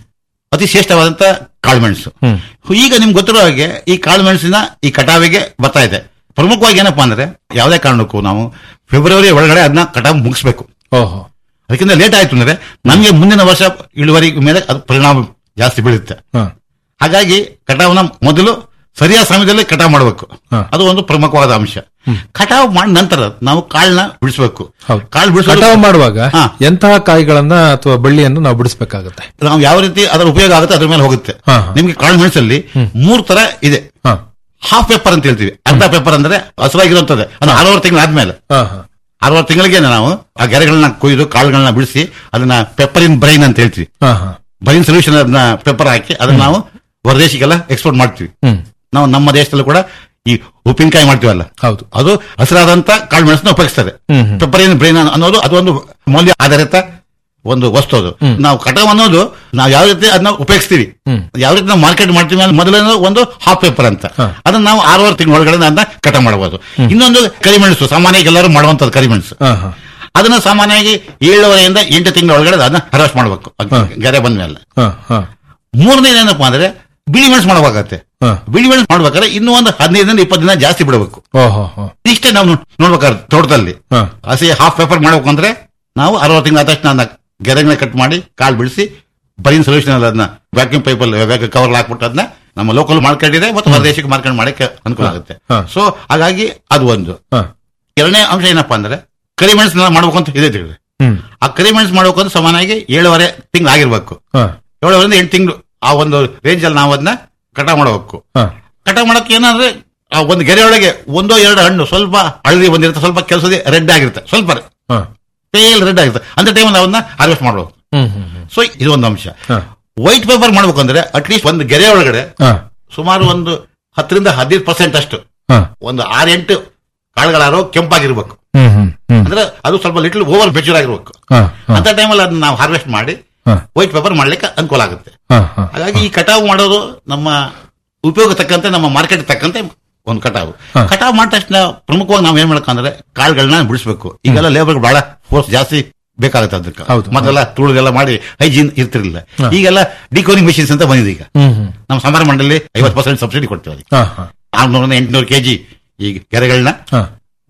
Speaker 15: ಅತಿ ಶ್ರೇಷ್ಠವಾದಂತ ಕಾಳುಮೆಣಸು ಈಗ ನಿಮ್ಗೆ ಗೊತ್ತಿರೋ ಹಾಗೆ ಈ ಕಾಳುಮೆಣಸಿನ ಈ ಕಟಾವಿಗೆ ಬರ್ತಾ ಇದೆ ಪ್ರಮುಖವಾಗಿ ಏನಪ್ಪಾ ಅಂದ್ರೆ ಯಾವುದೇ ಕಾರಣಕ್ಕೂ ನಾವು ಫೆಬ್ರವರಿ ಒಳಗಡೆ ಅದನ್ನ ಕಟಾವು ಮುಗಿಸ್ಬೇಕು
Speaker 14: ಓಹೋ
Speaker 15: ಅದಕ್ಕಿಂತ ಲೇಟ್ ಆಯ್ತು ಅಂದ್ರೆ ನಮಗೆ ಮುಂದಿನ ವರ್ಷ ಇಳುವರಿ ಮೇಲೆ ಅದು ಪರಿಣಾಮ ಜಾಸ್ತಿ ಬೀಳುತ್ತೆ ಹಾಗಾಗಿ ಕಟಾವನ್ನ ಮೊದಲು ಸರಿಯಾದ ಸಮಯದಲ್ಲಿ ಕಟಾವು ಮಾಡಬೇಕು ಅದು ಒಂದು ಪ್ರಮುಖವಾದ ಅಂಶ ಕಟಾವು ಮಾಡಿದ ನಂತರ ನಾವು ಕಾಳನ್ನ ಬಿಡಿಸಬೇಕು ಕಾಳು ಬಿಡಿಸೋದು
Speaker 14: ಕಟಾವು ಮಾಡುವಾಗ ಎಂತಹ ಕಾಯಿಗಳನ್ನ ಅಥವಾ ಬಳ್ಳಿಯನ್ನು ನಾವು ಬಿಡಿಸಬೇಕಾಗುತ್ತೆ
Speaker 15: ನಾವು ಯಾವ ರೀತಿ ಅದರ ಉಪಯೋಗ ಆಗುತ್ತೆ ಅದ್ರ ಮೇಲೆ ಹೋಗುತ್ತೆ ನಿಮ್ಗೆ ಕಾಳು ಮೆಣಸಲ್ಲಿ ಮೂರ್ ತರ ಇದೆ ಹಾಫ್ ಪೇಪರ್ ಅಂತ ಹೇಳ್ತೀವಿ ಅರ್ಧ ಪೇಪರ್ ಅಂದ್ರೆ ಹಸುವಾಗಿರುತ್ತದೆ ಅದು ಆರೂವರೆ ತಿಂಗಳಾದ್ಮೇಲೆ ಆರೂವರೆ ತಿಂಗಳಿಗೆ ನಾವು ಆ ಗೆರೆಗಳನ್ನ ಕೊಯ್ದು ಕಾಳುಗಳನ್ನ ಬಿಡಿಸಿ ಅದನ್ನ ಪೆಪ್ಪರ್ ಇನ್ ಬ್ರೈನ್ ಅಂತ ಹೇಳ್ತೀವಿ ಬ್ರೈನ್ ಸೊಲ್ಯೂಷನ್ ಅದನ್ನ ಪೆಪ್ಪರ್ ಹಾಕಿ ಅದನ್ನ ನಾವು ಹೊರದೇಶಕ್ಕೆಲ್ಲ ಎಕ್ಸ್ಪೋರ್ಟ್ ಮಾಡ್ತೀವಿ ನಾವು ನಮ್ಮ ದೇಶದಲ್ಲೂ ಕೂಡ ಈ ಉಪ್ಪಿನಕಾಯಿ ಮಾಡ್ತೀವಲ್ಲ
Speaker 14: ಹೌದು
Speaker 15: ಅದು ಹಸಿರಾದಂತ ಕಾಳು ಮೆಣಸನ್ನ ಉಪಯೋಗಿಸ್ತಾರೆ ಪೆಪ್ಪರ್ ಇನ್ ಬ್ರೈನ್ ಅನ್ನೋದು ಅದೊಂದು ಮೌಲ್ಯ ಆಧಾರಿತ ಒಂದು ವಸ್ತು ಅದು ನಾವು ಕಟಾವ್ ಅನ್ನೋದು ನಾವು ಯಾವ ರೀತಿ ಅದನ್ನ ಉಪಯೋಗಿಸ್ತೀವಿ ಯಾವ ರೀತಿ ನಾವು ಮಾರ್ಕೆಟ್ ಮಾಡ್ತೀವಿ ಅಂದ್ರೆ ಮೊದಲನೇ ಒಂದು ಹಾಫ್ ಪೇಪರ್ ಅಂತ ಅದನ್ನ ನಾವು ಆರೂವರೆ ತಿಂಗಳ ಒಳಗಡೆ ಅದನ್ನ ಕಟಾವ್ ಮಾಡಬಹುದು ಇನ್ನೊಂದು ಕರಿಮೆಣಸು ಸಾಮಾನ್ಯವಾಗಿ ಎಲ್ಲರೂ ಮಾಡುವಂತದ್ದು ಕರಿಮೆಣಸು ಅದನ್ನ ಸಾಮಾನ್ಯವಾಗಿ ಏಳುವರೆಯಿಂದ ಎಂಟು ತಿಂಗಳ ಒಳಗಡೆ ಅದನ್ನ ಹರಾಶ್ ಮಾಡಬೇಕು ಗೆರೆ ಬಂದ ಮೇಲೆ ಮೂರನೇದು ಏನಪ್ಪಾ ಅಂದ್ರೆ ಬಿಳಿ ಮೆಣಸು ಮಾಡಬೇಕಾಗತ್ತೆ ಬಿಳಿ ಮೆಣಸು ಮಾಡ್ಬೇಕಾದ್ರೆ ಇನ್ನೂ ಒಂದು ಹದಿನೈದರಿಂದ ಇಪ್ಪತ್ತು ದಿನ ಜಾಸ್ತಿ ಬಿಡಬೇಕು
Speaker 14: ಓಹೋ
Speaker 15: ಇಷ್ಟೇ ನಾವು ನೋಡ್ಬೇಕಾದ್ರೆ ತೋಟದಲ್ಲಿ ಹಸಿ ಹಾಫ್ ಪೇಪರ್ ಮಾಡ್ಬೇಕು ಅಂದ್ರೆ ನಾವು ಅರವತ್ತು ತಿಂಗಳ ಆದ ತಕ್ಷಣ ಅದನ್ನ ಗೆರೆಗಳನ್ನ ಕಟ್ ಮಾಡಿ ಕಾಳು ಬಿಡಿಸಿ ಬರೀನ್ ಸೊಲ್ಯೂಷನ್ ಅದನ್ನ ವ್ಯಾಕ್ಯೂಮ್ ಪೈಪ್ ಅಲ್ಲಿ ಕವರ್ ಹಾಕ್ಬಿಟ್ಟು ಅದನ್ನ ನಮ್ಮ ಲೋಕಲ್ ಮಾರ್ಕೆಟ್ ಇದೆ ಮತ್ತು ಹೊರದೇಶಕ್ಕೆ ಮಾರ್ಕೆಟ್ ಮಾಡಕ್ಕೆ ಅನುಕೂಲ ಆಗುತ್ತೆ ಸೊ ಹಾಗಾಗಿ ಅದು ಒಂದು ಎರಡನೇ ಅಂಶ ಏನಪ್ಪಾ ಅಂದ್ರೆ ಕರಿಮೆಣಸನ್ನ ಮಾಡ್ಬೇಕು ಅಂತ ಇದೆ ತಿಳಿದ್ರೆ ಆ ಕರಿಮೆಣಸು ಮಾಡ್ಬೇಕು ಅಂದ್ರೆ ಸಮಾನಾಗಿ ಏಳುವರೆ ತಿಂಗಳು ಆಗಿರ್ಬೇಕು ಏಳುವರೆಯಿಂದ ಎಂಟು ತಿಂಗಳು ಆ ಒಂದು ರೇಂಜ್ ಅಲ್ಲಿ ನಾವು ಅದನ್ನ ಕಟಾವ್ ಮಾಡಬೇಕು ಕಟಾವ್ ಮಾಡಕ್ಕೆ ಏನಂದ್ರೆ ಆ ಒಂದು ಗೆರೆ ಒಳಗೆ ಒಂದೋ ಎರಡು ಹಣ್ಣು ಸ್ವಲ್ಪ ಹಳದಿ ಬಂದಿರುತ್ತೆ ಸ್ವಲ್ಪ ಕೆಲಸದ ರೆಡ್ ಆಗಿರುತ್ತೆ ಸ್ವಲ್ಪ ಪೇಲ್ ರೆಡ್ ಆಗಿರುತ್ತೆ ಅಂತ ಟೈಮಲ್ಲಿ ಅವನ್ನ ಹಾರ್ವೆಸ್ಟ್ ಮಾಡಬೇಕು ಸೊ ಇದು ಒಂದು ಅಂಶ ವೈಟ್ ಪೇಪರ್ ಮಾಡ್ಬೇಕಂದ್ರೆ ಅಟ್ಲೀಸ್ಟ್ ಒಂದು ಗೆರೆ ಒಳಗಡೆ ಸುಮಾರು ಒಂದು ಹತ್ತರಿಂದ ಹದಿನೈದು ಪರ್ಸೆಂಟ್ ಅಷ್ಟು ಒಂದು ಆರೆಂಟು ಕಾಳುಗಳಾರೋ ಕೆಂಪಾಗಿರ್ಬೇಕು ಅಂದ್ರೆ ಅದು ಸ್ವಲ್ಪ ಲಿಟಲ್ ಓವರ್ ಬೆಚೂರ್ ಆಗಿರ್ಬೇಕು ಅಂತ ಟೈಮಲ್ಲಿ ಅದನ್ನ ನಾವು ಹಾರ್ವೆಸ್ಟ್ ಮಾಡಿ ವೈಟ್ ಪೇಪರ್ ಮಾಡ್ಲಿಕ್ಕೆ ಅನುಕೂಲ ಆಗುತ್ತೆ ಹಾಗಾಗಿ ಈ ಕಟಾವು ಮಾಡೋದು ನಮ್ಮ ಉಪಯೋಗ ತಕ್ಕಂತೆ ನಮ್ಮ ಮಾರ್ಕೆಟ್ ತಕ್ಕಂತೆ ಒಂದು ಕಟಾವು ಕಟಾವು ಮಾಡಿದ ತಕ್ಷಣ ಪ್ರಮುಖವಾಗಿ ನಾವು ಏನ್ ಮಾಡ್ಬೇಕಂದ್ರೆ ಕಾಳುಗಳನ್ನ ಬಿಡಿಸ್ಬೇಕು ಈಗೆಲ್ಲ ಲೇಬರ್ ಬಹಳ ಫೋರ್ಸ್ ಜಾಸ್ತಿ ಬೇಕಾಗುತ್ತೆ ಅದಕ್ಕೆ ಮೊದಲೆಲ್ಲ ತುಳಿದೆಲ್ಲ ಮಾಡಿ ಹೈಜೀನ್ ಇರ್ತಿರ್ಲಿಲ್ಲ ಈಗೆಲ್ಲ ಡಿಕೋನಿಂಗ್ ಮಿಷಿನ್ಸ್ ಅಂತ ಬಂದಿದೆ ಈಗ ನಮ್ಮ ಸಂಬಾರ ಮಂಡಳಿ ಐವತ್ತು ಪರ್ಸೆಂಟ್ ಸಬ್ಸಿಡಿ ಕೊಡ್ತೀವಿ ಅದಕ್ಕೆ ಆರ್ನೂರಿಂದ ಎಂಟುನೂರು ಕೆಜಿ ಈ ಗೆರೆಗಳನ್ನ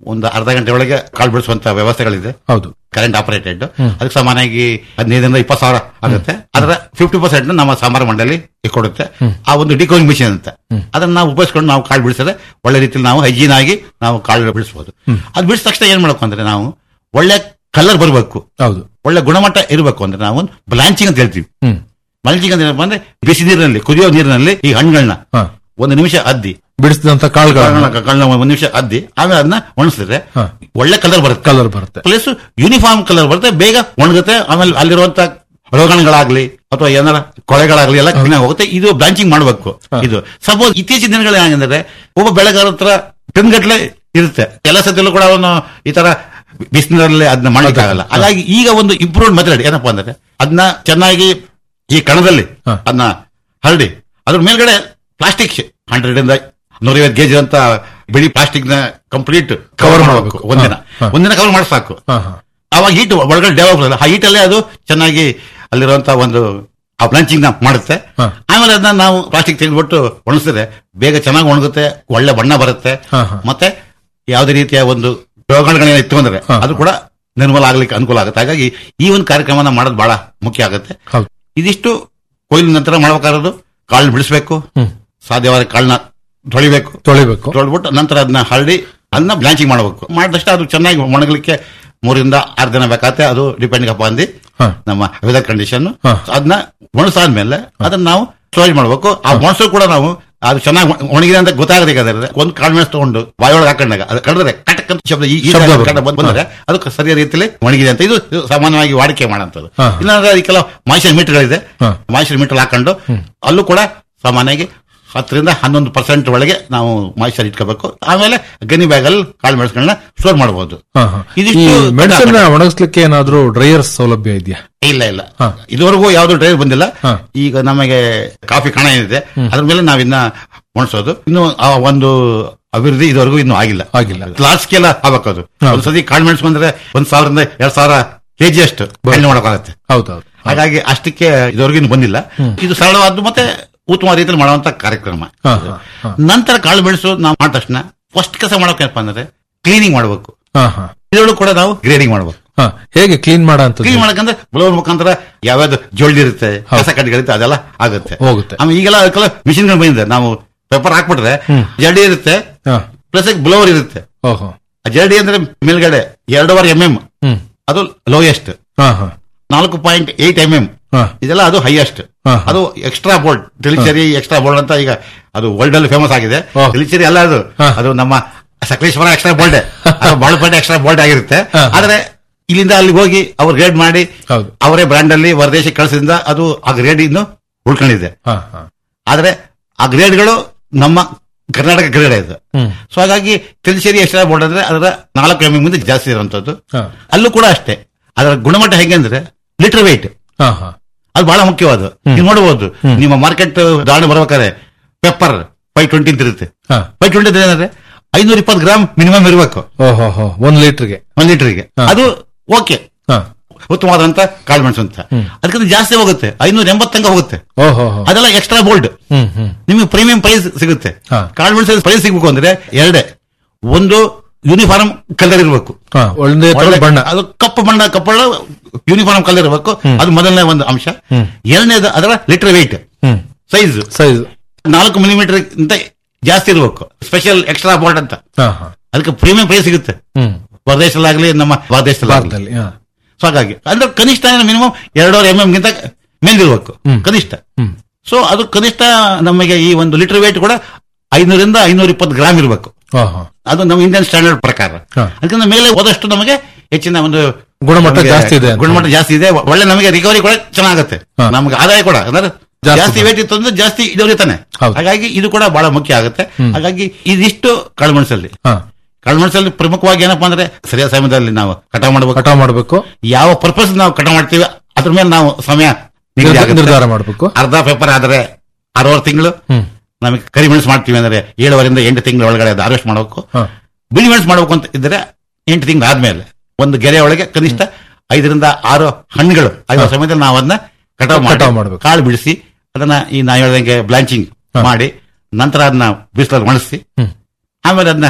Speaker 15: ಒಂದು ಅರ್ಧ ಗಂಟೆ ಒಳಗೆ ಕಾಳು ಬಿಡಿಸುವಂತ ವ್ಯವಸ್ಥೆಗಳಿದೆ
Speaker 14: ಹೌದು
Speaker 15: ಕರೆಂಟ್ ಆಪರೇಟೆಡ್
Speaker 14: ಹ್ಮ್.
Speaker 15: ಅದಕ್ಕೆ ಸಮಾನಾಗಿ ಹದಿನೈದರಿಂದ ಇಪ್ಪತ್ತು ಸಾವಿರ ಆಗುತ್ತೆ ಅದರ ಫಿಫ್ಟಿ ಪರ್ಸೆಂಟ್ ನಮ್ಮ ಸಾಂಬಾರ ಮಂಡಳಿ ಕೊಡುತ್ತೆ
Speaker 14: ಹ್ಮ್.
Speaker 15: ಆ ಒಂದು ಡಿಕೋಯಿಂಗ್ ಮಿಷಿನ್ ಅಂತ
Speaker 14: ಹ್ಮ್.
Speaker 15: ಅದನ್ನ ನಾವು ಉಪಯೋಗಿಸ್ಕೊಂಡು ನಾವು ಕಾಳು ಬಿಡಿಸಿದ್ರೆ ಒಳ್ಳೆ ರೀತಿಯಲ್ಲಿ ನಾವು ಹೈಜೀನ್ ಆಗಿ ನಾವು ಕಾಳು ಬಿಡಿಸಬಹುದು
Speaker 14: ಹ್ಮ್.
Speaker 15: ಅದು ಬಿಡಿಸಿದ ತಕ್ಷಣ ಏನ್ ಮಾಡಬೇಕು ಅಂದ್ರೆ ನಾವು ಒಳ್ಳೆ ಕಲರ್ ಬರಬೇಕು
Speaker 14: ಹೌದು
Speaker 15: ಒಳ್ಳೆ ಗುಣಮಟ್ಟ ಇರಬೇಕು ಅಂದ್ರೆ ನಾವು ಬ್ಲಾಂಚಿಂಗ್ ಅಂತ ಹೇಳ್ತೀವಿ
Speaker 14: ಹ್ಮ್
Speaker 15: ಬ್ಲಾಂಚಿಂಗ್ ಅಂತ ಏನಪ್ಪಾ ಅಂದ್ರೆ ಬಿಸಿ ನೀರಿನಲ್ಲಿ ಕುದಿಯೋ ನೀರಿನಲ್ಲಿ ಈ ಹಣ್ಣುಗಳನ್ನ
Speaker 14: ಹಾ.
Speaker 15: ಒಂದು ನಿಮಿಷ ಅದ್ದಿ
Speaker 14: ಬಿಡಿಸಿದಂತ ಕಾಳುಗಳನ್ನ
Speaker 15: ಕಾಳನ್ನ- ಕಾಳನ್ನ ಒಂದು ನಿಮಿಷ ಅದ್ದಿ ಆಮೇಲೆ ಅದನ್ನ ಒಣಸಿದ್ರೆ
Speaker 14: ಹಾ.
Speaker 15: ಒಳ್ಳೆ ಕಲರ್ ಬರುತ್ತೆ
Speaker 14: ಕಲರ್ ಬರುತ್ತೆ
Speaker 15: ಪ್ಲಸ್ ಯೂನಿಫಾರ್ಮ್ ಕಲರ್ ಬರುತ್ತೆ ಬೇಗ ಒಣಗುತ್ತೆ ಆಮೇಲೆ ಅಲ್ಲಿರುವಂತ ರೋಗಾಣುಗಳಾಗ್ಲಿ ಅಥವಾ ಏನಾರ ಕೊಳೆಗಳಾಗ್ಲಿ ಎಲ್ಲ ಕ್ಲೀನ್ ಹೋಗುತ್ತೆ ಇದು ಬ್ಲಾಂಚಿಂಗ್ ಮಾಡಬೇಕು ಇದು ಸಪೋಸ್ ಇತ್ತೀಚಿನ ದಿನಗಳು ಏನಾಗಿದೆ ಒಬ್ಬ ಬೆಳೆಗಾರ ಹತ್ರ ಟನ್ ಗಟ್ಲೆ ಇರುತ್ತೆ ಎಲ್ಲ ಸತಿಯಲ್ಲೂ ಕೂಡ ಅವನು ಈ ತರ ಬಿಸಿಲಿನಲ್ಲಿ ಅದನ್ನ ಮಾಡಲಿಕ್ಕಾಗಲ್ಲ ಹಾಗಾಗಿ ಈಗ ಒಂದು ಇಂಪ್ರೂವ್ಡ್ ಮೆಥಡ್ ಏನಪ್ಪಾ ಅಂದ್ರೆ ಅದನ್ನ ಚೆನ್ನಾಗಿ ಈ ಕಣದಲ್ಲಿ ಅದನ್ನ ಹರಡಿ ಅದ್ರ ಮೇಲ್ಗಡೆ ಪ್ಲಾಸ್ಟಿಕ್ ಹಂಡ್ರೆಡ್ ಇಂದ ನೂರೈವತ್ತು ಗೇಜ್ ಅಂತ ಬಿಳಿ ಪ್ಲಾಸ್ಟಿಕ್ ನ ಕಂಪ್ಲೀಟ್ ಕವರ್ ಮಾಡಬೇಕು ಒಂದಿನ ಒಂದಿನ ಕವರ್ ಮಾಡಿ ಸಾಕು ಅವಾಗ ಹೀಟ್ ಒಳಗಡೆ ಡೆವಲಪ್ ಆಗಲ್ಲ ಆ ಹೀಟಲ್ಲೇ ಅದು ಚೆನ್ನಾಗಿ ಅಲ್ಲಿರುವಂತ ಒಂದು ಆ ಬ್ಲಾಂಚಿಂಗ್ ನ ಮಾಡುತ್ತೆ ಆಮೇಲೆ ಅದನ್ನ ನಾವು ಪ್ಲಾಸ್ಟಿಕ್ ತೆಗೆದ್ಬಿಟ್ಟು ಒಣಗಿಸಿದ್ರೆ ಬೇಗ ಚೆನ್ನಾಗಿ ಒಣಗುತ್ತೆ ಒಳ್ಳೆ ಬಣ್ಣ ಬರುತ್ತೆ ಮತ್ತೆ ಯಾವುದೇ ರೀತಿಯ ಒಂದು ರೋಗಗಳೇನ ಇತ್ತು ಅಂದ್ರೆ ಅದು ಕೂಡ ನಿರ್ಮೂಲ ಆಗ್ಲಿಕ್ಕೆ ಅನುಕೂಲ ಆಗುತ್ತೆ ಹಾಗಾಗಿ ಈ ಒಂದು ಕಾರ್ಯಕ್ರಮನ ಮಾಡೋದು ಬಹಳ ಮುಖ್ಯ ಆಗುತ್ತೆ ಇದಿಷ್ಟು ಕೊಯ್ಲು ನಂತರ ಮಾಡ್ಬೇಕಾಗಿರೋದು ಕಾಳು ಬಿಡಿಸ್ಬೇಕು ಸಾಧ್ಯವಾದ ಕಾಳನ್ನ ತೊಳಿಬೇಕು
Speaker 14: ತೊಳಿಬೇಕು
Speaker 15: ತೊಳೆದ್ಬಿಟ್ಟು ನಂತರ ಅದನ್ನ ಹರಡಿ ಅದನ್ನ ಬ್ಲಾಂಚಿಂಗ್ ಮಾಡಬೇಕು ಮಾಡಿದಷ್ಟು ಅದು ಚೆನ್ನಾಗಿ ಒಣಗಲಿಕ್ಕೆ ಮೂರಿಂದ ಆರು ದಿನ ಬೇಕಾಗುತ್ತೆ ಅದು ಡಿಪೆಂಡ್ ಅಪ್ ಅಂದಿ ನಮ್ಮ ವೆದರ್ ಕಂಡೀಷನ್ ಅದನ್ನ ಒಣಸಾದ್ಮೇಲೆ ಅದನ್ನ ನಾವು ಸ್ಟೋರೇಜ್ ಮಾಡಬೇಕು ಆ ಒಣಸು ಕೂಡ ನಾವು ಅದು ಚೆನ್ನಾಗಿ ಒಣ- ಒಣಗಿದೆ ಅಂತ ಗೊತ್ತಾಗಬೇಕಾದ್ರೆ ಒಂದು ಕಾಳು ಮೆಣಸು ತಗೊಂಡು ಬಾಯೊಳಗೆ ಹಾಕೊಂಡಾಗ ಅದು ಕಡಿದ್ರೆ ಕಟಕ್ ಅಂತ ಶಬ್ದ ಈ- ಈ
Speaker 14: ಶಬ್ದ
Speaker 15: ತರ
Speaker 14: ಬರುತ್ತೆ.
Speaker 15: ಬಂದ್- ಬಂದ್ರೆ ಅದಕ್ಕೆ ಸರಿಯಾದ ರೀತಿಯಲ್ಲಿ ಒಣಗಿದೆ ಅಂತ ಇದು ಇದು ಸಾಮಾನ್ಯವಾಗಿ ವಾಡಿಕೆ ಮಾಡೋಂಥದ್ದು
Speaker 14: ಹಾ.
Speaker 15: ಇಲ್ಲಾಂದ್ರೆ ಅದಕ್ಕೆಲ್ಲ ಮಾಯಿಶ್ಚರ್ ಮೀಟರ್ಗಳಿದೆ ಮಾಯಿಶ್ಚರ್ ಮೀಟರ್ ಹಾಕೊಂಡು ಅಲ್ಲೂ ಕೂಡ ಸಾಮಾನ್ಯವಾಗಿ ಹತ್ತರಿಂದ ಹನ್ನೊಂದು ಪರ್ಸೆಂಟ್ ಒಳಗೆ ನಾವು ಮಾಯಿಶ್ಚರ್ ಇಟ್ಕೋಬೇಕು ಆಮೇಲೆ ಗನಿ ಬ್ಯಾಗ್ ಅಲ್ಲಿ ಕಾಳು ಮೆಣಸುಗಳನ್ನ ಸ್ಟೋರ್ ಮಾಡಬಹುದು
Speaker 14: ಹಾ, ಹಾ. ಈ
Speaker 15: ಇದಿಷ್ಟು
Speaker 14: ಮೆಣಸನ್ನ ಒಣಗಿಸ್ಲಿಕ್ಕೆ ಏನಾದ್ರೂ ಡ್ರೈಯರ್ ಸೌಲಭ್ಯ ಇದೆಯಾ
Speaker 15: ಇಲ್ಲ ಇಲ್ಲ ಇದುವರೆಗೂ ಯಾವ್ದು ಡ್ರೈವರ್ ಬಂದಿಲ್ಲ ಈಗ ನಮಗೆ ಕಾಫಿ ಕಣ ಏನಿದೆ ಅದ್ರ ಮೇಲೆ ನಾವಿನ್ನ ಒಣಸೋದು ಇನ್ನು ಆ ಒಂದು ಅಭಿವೃದ್ಧಿ ಇದುವರೆಗೂ ಇನ್ನೂ ಆಗಿಲ್ಲ
Speaker 14: ಆಗಿಲ್ಲ
Speaker 15: ಲಾರ್ಜ್ ಸ್ಕೇಲ್ ಆಗ್ಬೇಕು ಅದು ಒಂದ್ಸತಿ ಕಾಳು ಮೆಣಸು ಬಂದ್ರೆ ಒಂದ್ ಸಾವಿರದಿಂದ ಎರಡ್ ಸಾವಿರ ಕೆಜಿ ಅಷ್ಟು ಎಣ್ಣೆ ಮಾಡೋಕ್ಕಾಗತ್ತೆ
Speaker 14: ಹೌದೌದು
Speaker 15: ಹಾಗಾಗಿ ಅಷ್ಟಕ್ಕೆ ಇದುವರೆಗೂ ಇನ್ನು ಬಂದಿಲ್ಲ ಇದು ಸರಳವಾದ ಮತ್ತೆ ಉತ್ತಮ ರೀತಿಯಲ್ಲಿ ಮಾಡುವಂತ ಕಾರ್ಯಕ್ರಮ
Speaker 14: ಹಾ, ಹಾ, ಹಾ.
Speaker 15: ನಂತರ ಕಾಳು ಮೆಣಸು ನಾವು ಮಾಡಿದ ತಕ್ಷಣ ಫಸ್ಟ್ ಕೆಲಸ ಮಾಡೋಕೇನಪ್ಪ ಅಂದ್ರೆ ಕ್ಲೀನಿಂಗ್ ಮಾಡಬೇಕು
Speaker 14: ಹಾ, ಹಾ.
Speaker 15: ಇದರಲ್ಲೂ ಕೂಡ ನಾವು ಗ್ರೇಡಿಂಗ್ ಮಾಡಬೇಕು
Speaker 14: ಹಾ, ಹೇಗೆ ಕ್ಲೀನ್ ಮಾಡೋ
Speaker 15: ಕ್ಲೀನ್ ಮಾಡಕಂದ್ರೆ ಬ್ಲೌರ್ ಮುಖಾಂತರ ಯಾವ್ಯಾವ್ದು ಜೋಳ್ಳಿ ಇರುತ್ತೆ ಕಸ ಕಡ್ಡಿಗಳಿರುತ್ತೆ ಅದೆಲ್ಲ ಆಗುತ್ತೆ
Speaker 14: ಹೋಗುತ್ತೆ
Speaker 15: ಆಮೇಲೆ ಈಗೆಲ್ಲ ಅದಕ್ಕೆಲ್ಲ ಮಿಷಿನ್ಗಳು ಬಂದಿದೆ ನಾವು ಪೇಪರ್ ಹಾಕ್ಬಿಟ್ರೆ ಜಡಿ ಇರುತ್ತೆ
Speaker 14: ಹಾ.
Speaker 15: ಪ್ಲಸ್ ಬ್ಲೋವರ್ ಇರುತ್ತೆ
Speaker 14: ಓಹೋ
Speaker 15: ಆ ಜಡಿ ಅಂದ್ರೆ ಮೇಲ್ಗಡೆ ಎರಡೂವರೆ ಎಂ ಎಂ
Speaker 14: ಹ್ಮ್
Speaker 15: ಅದು ಲೋಯೆಸ್ಟ್
Speaker 14: ಹಾ ಹಾ
Speaker 15: ನಾಲ್ಕು ಪಾಯಿಂಟ್ ಏಟ್ ಎಂ ಎಂ
Speaker 14: ಹಾ.
Speaker 15: ಇದೆಲ್ಲ ಅದು ಹೈಯೆಸ್ಟ್
Speaker 14: ಹಾ.
Speaker 15: ಅದು extra bold Tellicherry extra bold ಅಂತ ಈಗ ಅದು ವರ್ಲ್ಡ್ ಅಲ್ಲಿ ಫೇಮಸ್ ಆಗಿದೆ ತಿಳಿಚೇರಿ ಅಲ್ಲ ಅದು ಅದು ನಮ್ಮ ಸಕಲೇಶ್ವರ ಎಕ್ಸ್ಟ್ರಾ ಬೋಲ್ಡ್ ಅದು ಬಾಳಪೇಟೆ ಎಕ್ಸ್ಟ್ರಾ ಬೋಲ್ಡ್ ಆಗಿರುತ್ತೆ ಆದ್ರೆ ಇಲ್ಲಿಂದ ಅಲ್ಲಿ ಹೋಗಿ ಅವ್ರು ಗ್ರೇಡ್ ಮಾಡಿ ಅವರೇ ಬ್ರ್ಯಾಂಡ್ ಅಲ್ಲಿ ಹೊರದೇಶಕ್ಕೆ ಕಳಿಸಿದ್ರಿಂದ ಅದು ಆ ಗ್ರೇಡ್ ಇನ್ನು ಉಳ್ಕೊಂಡಿದೆ
Speaker 14: ಹಾ, ಹಾ.
Speaker 15: ಆದ್ರೆ ಆ ಗ್ರೇಡ್ಗಳು ನಮ್ಮ ಕರ್ನಾಟಕ ಗ್ರೇಡ್ ಇದು
Speaker 14: ಹ್ಮ್.
Speaker 15: ಸೊ ಹಾಗಾಗಿ ತಿಳಿಸೇರಿ ಎಕ್ಸ್ಟ್ರಾ ಬೋರ್ಡ್ ಅಂದ್ರೆ ಅದರ ನಾಲ್ಕು ಎಂ ಮುಂದೆ ಜಾಸ್ತಿ ಇರುವಂತದ್ದು
Speaker 14: ಹಾ.
Speaker 15: ಅಲ್ಲೂ ಕೂಡ ಅಷ್ಟೇ ಅದರ ಗುಣಮಟ್ಟ ಹೇಗೆ ಅಂದ್ರೆ ಲೀಟರ್ weight
Speaker 14: ಹಾ, ಹಾ.
Speaker 15: ಅದು ಬಹಳ ಮುಖ್ಯವಾದ ನೀವು ನೋಡಬಹುದು ನಿಮ್ಮ ಮಾರ್ಕೆಟ್ ದಾಣೆ ಬರ್ಬೇಕಾದ್ರೆ ಪೆಪ್ಪರ್ ಫೈವ್ ಟ್ವೆಂಟಿ ಅಂತ ಇರುತ್ತೆ
Speaker 14: ಹಾ.
Speaker 15: ಫೈವ್ ಟ್ವೆಂಟಿ ಏನಂದ್ರೆ ಐನೂರ ಇಪ್ಪತ್ತು ಗ್ರಾಮ್ ಮಿನಿಮಮ್ ಇರಬೇಕು
Speaker 14: ಓಹೋ ಹೋ ಒಂದ್ ಲೀಟರ್ಗೆ
Speaker 15: ಒಂದ್ ಲೀಟರ್ಗೆ ಅದು ಓಕೆ ಉತ್ತಮವಾದಂತ ಕಾಳು ಮೆಣಸು ಅಂತ ಅದಕ್ಕಿಂತ ಜಾಸ್ತಿ ಹೋಗುತ್ತೆ ಐನೂರ ಎಂಬತ್ತಂಗ ಹೋಗುತ್ತೆ
Speaker 14: ಓಹೋ ಹೋ
Speaker 15: ಅದೆಲ್ಲ ಎಕ್ಸ್ಟ್ರಾ ಬೋಲ್ಡ್
Speaker 14: ಹ್ಮ್ ಹ್ಮ್
Speaker 15: ನಿಮಗೆ ಪ್ರೀಮಿಯಂ ಪ್ರೈಸ್ ಸಿಗುತ್ತೆ
Speaker 14: ಹಾ.
Speaker 15: ಕಾಳು ಮೆಣಸು ಪ್ರೈಸ್ ಸಿಗ್ಬೇಕು ಅಂದ್ರೆ ಎರಡೇ ಒಂದು ಯೂನಿಫಾರ್ಮ್ ಕಲರ್ ಇರಬೇಕು
Speaker 14: ಹಾ, ಒಂದೇ ತರ ಬಣ್ಣ
Speaker 15: ಅದು ಕಪ್ಪು ಬಣ್ಣ ಕಪ್ಪಳ ಯೂನಿಫಾರ್ಮ್ ಕಲರ್ ಇರಬೇಕು ಅದು ಮೊದಲನೇ ಒಂದು ಅಂಶ
Speaker 14: ಹ್ಮ್.
Speaker 15: ಎರಡನೇದು ಅದರ ಲೀಟರ್ ವೆಯ್ಟ್
Speaker 14: ಹ್ಮ್
Speaker 15: ಸೈಜ್
Speaker 14: ಸೈಜ್
Speaker 15: ನಾಲ್ಕು ಮಿಲಿಮೀಟರ್ ಇಂತ ಜಾಸ್ತಿ ಇರಬೇಕು ಸ್ಪೆಷಲ್ ಎಕ್ಸ್ಟ್ರಾ ಬೋರ್ಡ್ ಅಂತ
Speaker 14: ಹಾ ಹಾ
Speaker 15: ಅದಕ್ಕೆ ಪ್ರೀಮಿಯಂ ಪ್ರೈಸ್ ಸಿಗುತ್ತೆ
Speaker 14: ಹ್ಮ್
Speaker 15: ಹೊರದೇಶದಲ್ಲಾಗ್ಲಿ ನಮ್ಮ ಭಾರತದೇಶದಲ್ಲಿ
Speaker 14: ಭಾರತದಲ್ಲಿ ಹಾ.
Speaker 15: ಸೊ ಹಾಗಾಗಿ ಅಂದ್ರೆ ಕನಿಷ್ಠ ಮಿನಿಮಮ್ ಎರಡೂವರೆ ಎಂ ಗಿಂತ ಮೇಲಿರ್ಬೇಕು ಕನಿಷ್ಠ
Speaker 14: ಹ್ಮ್.
Speaker 15: ಸೊ ಅದು ಕನಿಷ್ಠ ನಮಗೆ ಈ ಒಂದು ಲೀಟರ್ ವೇಟ್ ಕೂಡ ಐನೂರಿಂದ ಐನೂರ ಇಪ್ಪತ್ತು ಗ್ರಾಮ್ ಇರಬೇಕು
Speaker 14: ಹಾ, ಹಾ.
Speaker 15: ಅದು ನಮ್ಮ ಇಂಡಿಯನ್ ಸ್ಟ್ಯಾಂಡರ್ಡ್ ಪ್ರಕಾರ
Speaker 14: ಹಾ.
Speaker 15: ಅದಕ್ಕಿಂತ ಮೇಲೆ ಹೋದಷ್ಟು ನಮಗೆ ಹೆಚ್ಚಿನ ಒಂದು
Speaker 14: ಗುಣಮಟ್ಟ
Speaker 15: ನಮಗೆ
Speaker 14: ಜಾಸ್ತಿ ಇದೆ ಅಂತ.
Speaker 15: ಗುಣಮಟ್ಟ ಜಾಸ್ತಿ ಇದೆ ಒಳ್ಳೆ ನಮಗೆ ರಿಕವರಿ ಕೂಡ ಚೆನ್ನಾಗುತ್ತೆ
Speaker 14: ಹಾ.
Speaker 15: ನಮ್ಗೆ ಆದಾಯ ಕೂಡ ಅಂದ್ರೆ
Speaker 14: ಜಾಸ್ತಿ
Speaker 15: ಜಾಸ್ತಿ ವೇಟ್ ಇತ್ತು ಅಂದ್ರೆ ಜಾಸ್ತಿ ಇಳುವರಿ ತಾನೆ
Speaker 14: ಹೌದು.
Speaker 15: ಹಾಗಾಗಿ ಇದು ಕೂಡ ಬಹಳ ಮುಖ್ಯ ಆಗುತ್ತೆ ಹಾಗಾಗಿ ಇದಿಷ್ಟು ಕಾಳುಮೆಣಸಲ್ಲಿ
Speaker 14: ಹಾ.
Speaker 15: ಕಾಳುಮೆಣಸಲ್ಲಿ ಪ್ರಮುಖವಾಗಿ ಏನಪ್ಪಾ ಅಂದ್ರೆ ಸರಿಯಾದ ಸಮಯದಲ್ಲಿ ನಾವು ಕಟಾವ್ ಮಾಡಬೇಕು
Speaker 14: ಕಟಾವ್ ಮಾಡಬೇಕು
Speaker 15: ಯಾವ ಪರ್ಪಸ್ ನಾವು ಕಟಾವ್ ಮಾಡ್ತೀವಿ ಅದ್ರ ಮೇಲೆ ನಾವು ಸಮಯ ನಿಗದಿ ಆಗುತ್ತೆ.
Speaker 14: ನಿರ್ಧಾರ ಮಾಡಬೇಕು
Speaker 15: ಅರ್ಧ ಪೇಪರ್ ಆದ್ರೆ ಆರೂವರೆ ತಿಂಗಳು
Speaker 14: ಹ್ಮ್
Speaker 15: ನಮಗೆ ಕರಿಮೆಣಸು ಮಾಡ್ತೀವಿ ಅಂದ್ರೆ ಏಳುವರಿಂದ ಎಂಟು ತಿಂಗಳ ಒಳಗಡೆ ಅದು ಹಾರ್ವೆಸ್ಟ್ ಮಾಡಬೇಕು
Speaker 14: ಹಾ.
Speaker 15: ಬಿಳಿ ಮೆಣಸು ಮಾಡಬೇಕು ಅಂತ ಇದ್ರೆ ಎಂಟು ತಿಂಗಳು ಆದ್ಮೇಲೆ ಒಂದು ಗೆರೆ ಒಳಗೆ ಕನಿಷ್ಠ ಐದರಿಂದ ಆರು ಹಣ್ಣುಗಳು ಆಗುವ ಸಮಯದಲ್ಲಿ ನಾವು ಅದನ್ನ ಕಟಾವ್
Speaker 14: ಕಟಾವ್
Speaker 15: ಮಾಡಿ
Speaker 14: ಮಾಡ್ಬೇಕು.
Speaker 15: ಕಾಳು ಬಿಡಿಸಿ ಅದನ್ನ ಈ ನಾ ಹೇಳ್ದಂಗೆ ಬ್ಲಾಂಚಿಂಗ್ ಮಾಡಿ ನಂತರ ಅದನ್ನ ಬಿಸಿಲಲ್ಲಿ ಒಣಗಿಸಿ
Speaker 14: ಹ್ಮ್.
Speaker 15: ಆಮೇಲೆ ಅದನ್ನ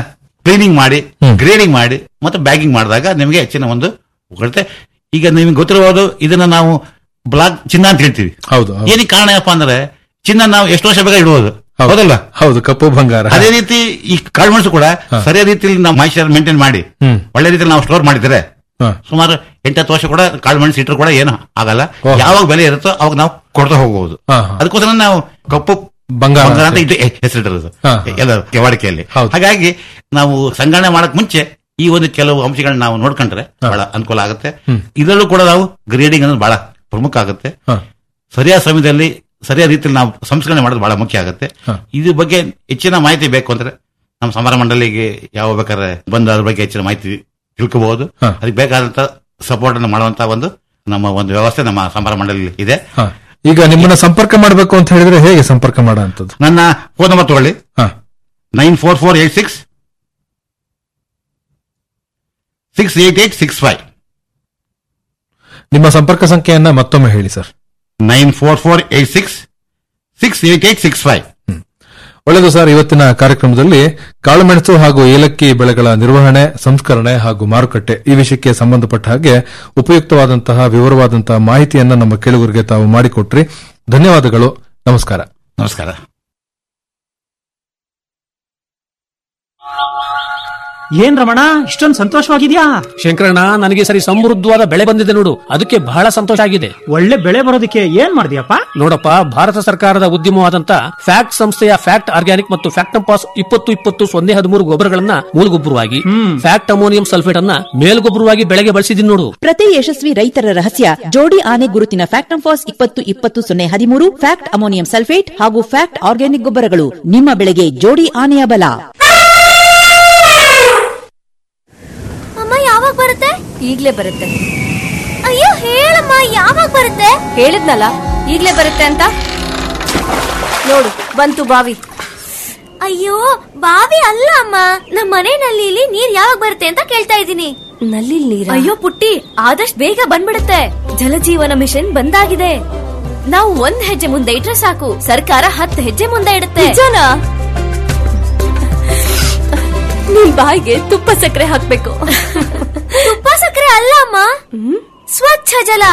Speaker 15: ಕ್ಲೀನಿಂಗ್ ಮಾಡಿ ಗ್ರೇಡಿಂಗ್ ಮಾಡಿ ಮತ್ತೆ ಬ್ಯಾಗಿಂಗ್ ಮಾಡಿದಾಗ ನಿಮಗೆ ಹೆಚ್ಚಿನ ಒಂದು ಕೊಡುತ್ತೆ ಈಗ ನಿಮಗೆ ಗೊತ್ತಿರಬಹುದು ಇದನ್ನ ನಾವು ಬ್ಲಾಕ್ ಚಿನ್ನ ಅಂತ ಹೇಳ್ತೀವಿ
Speaker 14: ಹೌದು
Speaker 15: ಏನಕ್ಕೆ ಕಾರಣ ಏನಪ್ಪಾ ಅಂದ್ರೆ ಚಿನ್ನ ನಾವು ಎಷ್ಟು ವರ್ಷ ಬೇಕಾ ಇಡಬಹುದು ಹೌದಲ್ವಾ
Speaker 14: ಹೌದು ಕಪ್ಪು ಬಂಗಾರ
Speaker 15: ಅದೇ ರೀತಿ ಈ ಕಾಳುಮೆಣಸು ಕೂಡ ಸರಿಯಾದ ರೀತಿಯಲ್ಲಿ ನಾವು ಮಾಯಿಶ್ಚರ್ ಮೇಂಟೈನ್ ಮಾಡಿ
Speaker 14: ಹ್ಮ್.
Speaker 15: ಒಳ್ಳೆ ರೀತಿಯಲ್ಲಿ ನಾವು ಸ್ಟೋರ್ ಮಾಡಿದ್ರೆ
Speaker 14: ಹಾ.
Speaker 15: ಸುಮಾರು ಎಂಟತ್ತು ವರ್ಷ ಕೂಡ ಕಾಳುಮೆಣಸು ಇಟ್ಟರು ಕೂಡ ಏನು ಆಗಲ್ಲ ಯಾವಾಗ ಬೆಲೆ ಇರುತ್ತೋ ಅವಾಗ ನಾವು ಕೊಡ್ತಾ ಹೋಗಬಹುದು
Speaker 14: ಹಾ, ಹಾ.
Speaker 15: ಅದಕ್ಕೋಸ್ಕರ ನಾವು ಕಪ್ಪು
Speaker 14: ಬಂಗಾರ
Speaker 15: ಬಂಗಾರ
Speaker 14: ಅಂತ
Speaker 15: ಅಂತ ಇದು ಹೆಸರಿಟ್ಟಿರೋದು
Speaker 14: ಹಾ.
Speaker 15: ಎಲ್ಲ ಕೆವಾಡಿಕೆಯಲ್ಲಿ ಹಾಗಾಗಿ ನಾವು ಸಂಗ್ರಹಣೆ ಮಾಡಕ್ ಮುಂಚೆ ಈ ಒಂದು ಕೆಲವು ಅಂಶಗಳನ್ನ ನಾವು ನೋಡ್ಕೊಂಡ್ರೆ ಬಹಳ ಅನುಕೂಲ ಆಗುತ್ತೆ ಇದರಲ್ಲೂ ಕೂಡ ನಾವು ಗ್ರೇಡಿಂಗ್ ಅನ್ನೋದು ಬಹಳ ಪ್ರಮುಖ ಆಗುತ್ತೆ ಸರಿಯಾದ ಸಮಯದಲ್ಲಿ ಸರಿಯಾದ ರೀತಿಯಲ್ಲಿ ನಾವು ಸಂಸ್ಕರಣೆ ಮಾಡೋದು ಬಹಳ ಮುಖ್ಯ ಆಗುತ್ತೆ ಇದ್ರ ಬಗ್ಗೆ ಹೆಚ್ಚಿನ ಮಾಹಿತಿ ಬೇಕು ಅಂದ್ರೆ ನಮ್ಮ ಸಮರ ಮಂಡಳಿಗೆ ಯಾವ ಬೇಕಾದ್ರೆ ಬಂದು ಅದ್ರ ಬಗ್ಗೆ ಹೆಚ್ಚಿನ ಮಾಹಿತಿ ತಿಳ್ಕೋಬಹುದು ಅದಕ್ಕೆ ಬೇಕಾದಂತ ಸಪೋರ್ಟ್ ಅನ್ನು ಮಾಡುವಂತ ಒಂದು ನಮ್ಮ ಒಂದು ವ್ಯವಸ್ಥೆ ನಮ್ಮ ಸಮರ ಮಂಡಳಿ ಇದೆ
Speaker 14: ಹ. ಈಗ ನಿಮ್ಮನ್ನ ಸಂಪರ್ಕ ಮಾಡಬೇಕು ಅಂತ ಹೇಳಿದ್ರೆ ಹೇಗೆ ಸಂಪರ್ಕ ಮಾಡುವಂತದ್ದು
Speaker 15: ನನ್ನ ಫೋನ್ ನಂಬರ್ ತಗೊಳ್ಳಿ
Speaker 14: ಹಾ.
Speaker 15: Nine four four eight six six eight eight six five
Speaker 14: ನಿಮ್ಮ ಸಂಪರ್ಕ ಸಂಖ್ಯೆಯನ್ನ ಮತ್ತೊಮ್ಮೆ ಹೇಳಿ sir
Speaker 15: nine four four eight six six eight eight six five
Speaker 14: ಒಳ್ಳೆಯದು ಸರ್ ಇವತ್ತಿನ ಕಾರ್ಯಕ್ರಮದಲ್ಲಿ ಕಾಳುಮೆಣಸು ಹಾಗೂ ಏಲಕ್ಕಿ ಬೆಳೆಗಳ ನಿರ್ವಹಣೆ ಸಂಸ್ಕರಣೆ ಹಾಗೂ ಮಾರುಕಟ್ಟೆ ಈ ವಿಷಯಕ್ಕೆ ಸಂಬಂಧಪಟ್ಟ ಹಾಗೆ ಉಪಯುಕ್ತವಾದಂತಹ ವಿವರವಾದಂತಹ ಮಾಹಿತಿಯನ್ನ ನಮ್ಮ ಕೇಳುಗರಿಗೆ ತಾವು ಮಾಡಿಕೊಟ್ರಿ ಧನ್ಯವಾದಗಳು ನಮಸ್ಕಾರ
Speaker 15: ನಮಸ್ಕಾರ
Speaker 16: ಏನ್ ರಮಣ ಇಷ್ಟೊಂದು ಸಂತೋಷವಾಗಿದ್ಯಾ
Speaker 17: ಶಂಕರಣ್ಣ ನನಗೆ ಸರಿ ಸಮೃದ್ಧವಾದ ಬೆಳೆ ಬಂದಿದೆ ನೋಡು ಅದಕ್ಕೆ ಬಹಳ ಸಂತೋಷ ಆಗಿದೆ
Speaker 16: ಒಳ್ಳೆ ಬೆಳೆ ಬರೋದಕ್ಕೆ ಏನ್ ಮಾಡಿದ್ಯಪ್ಪ
Speaker 17: ನೋಡಪ್ಪ ಭಾರತ ಸರ್ಕಾರದ ಉದ್ಯಮವಾದಂತ ಫ್ಯಾಕ್ಟ್ ಸಂಸ್ಥೆಯ ಫ್ಯಾಕ್ಟ್ ಆರ್ಗ್ಯಾನಿಕ್ ಮತ್ತು ಫ್ಯಾಕ್ಟಂಪಾಸ್ ಇಪ್ಪತ್ತು ಇಪ್ಪತ್ತು ಸೊನ್ನೆ ಹದಿಮೂರು ಗೊಬ್ಬರಗಳನ್ನ ಮೂಲಗೊಬ್ಬರವಾಗಿ ಫ್ಯಾಕ್ಟ್ ಅಮೋನಿಯಂ ಸಲ್ಫೇಟ್ ಅನ್ನ ಮೇಲ್ಗೊಬ್ಬರವಾಗಿ ಬೆಳೆಗೆ ಬಳಸಿದೀನಿ ನೋಡು
Speaker 4: ಪ್ರತಿ ಯಶಸ್ವಿ ರೈತರ ರಹಸ್ಯ ಜೋಡಿ ಆನೆ ಗುರುತಿನ ಫ್ಯಾಕ್ಟಂಫಾಸ್ ಇಪ್ಪತ್ತು ಇಪ್ಪತ್ತು ಸೊನ್ನೆ ಹದಿಮೂರು ಫ್ಯಾಕ್ಟ್ ಅಮೋನಿಯಂ ಸಲ್ಫೇಟ್ ಹಾಗೂ ಫ್ಯಾಕ್ಟ್ ಆರ್ಗ್ಯಾನಿಕ್ ಗೊಬ್ಬರಗಳು ನಿಮ್ಮ ಬೆಳೆಗೆ ಜೋಡಿ ಆನೆಯ ಬಲ
Speaker 18: ಅಮ್ಮ ಯಾವಾಗ ಬರುತ್ತೆ ಈಗ್ಲೇ ಬರುತ್ತೆ ಅಯ್ಯೋ ಹೇಳಮ್ಮ ಯಾವಾಗ ಬರುತ್ತೆ ಹೇಳಿದ್ನಲ್ಲ ಈಗ್ಲೇ ಬರುತ್ತೆ ಅಂತ ನೋಡು ಬಂತು ಬಾವಿ ಅಯ್ಯೋ ಬಾವಿ ಅಲ್ಲ ಅಮ್ಮ ನಮ್ಮ ಮನೆ ನಲ್ಲಿಲಿ ನೀರ್ ಯಾವಾಗ ಬರುತ್ತೆ ಅಂತ ಕೇಳ್ತಾ ಇದ್ದೀನಿ ನಲ್ಲಿ ನೀರ ಅಯ್ಯೋ ಪುಟ್ಟಿ ಆದಷ್ಟು ಬೇಗ ಬಂದ್ಬಿಡುತ್ತೆ ಜಲಜೀವನ ಮಿಷನ್ ಬಂದಾಗಿದೆ ನಾವು ಒಂದ್ ಹೆಜ್ಜೆ ಮುಂದೆ ಇಟ್ರೆ ಸಾಕು ಸರ್ಕಾರ ಹತ್ತು ಹೆಜ್ಜೆ ಮುಂದೆ ಇಡುತ್ತೆ ನಿನ್ ಬಾಯಿಗೆ ತುಪ್ಪ ಸಕ್ಕರೆ ಹಾಕ್ಬೇಕು ತುಪ್ಪ ಸಕ್ಕರೆ ಅಲ್ಲ ಅಮ್ಮ ಸ್ವಚ್ಛ ಜಲ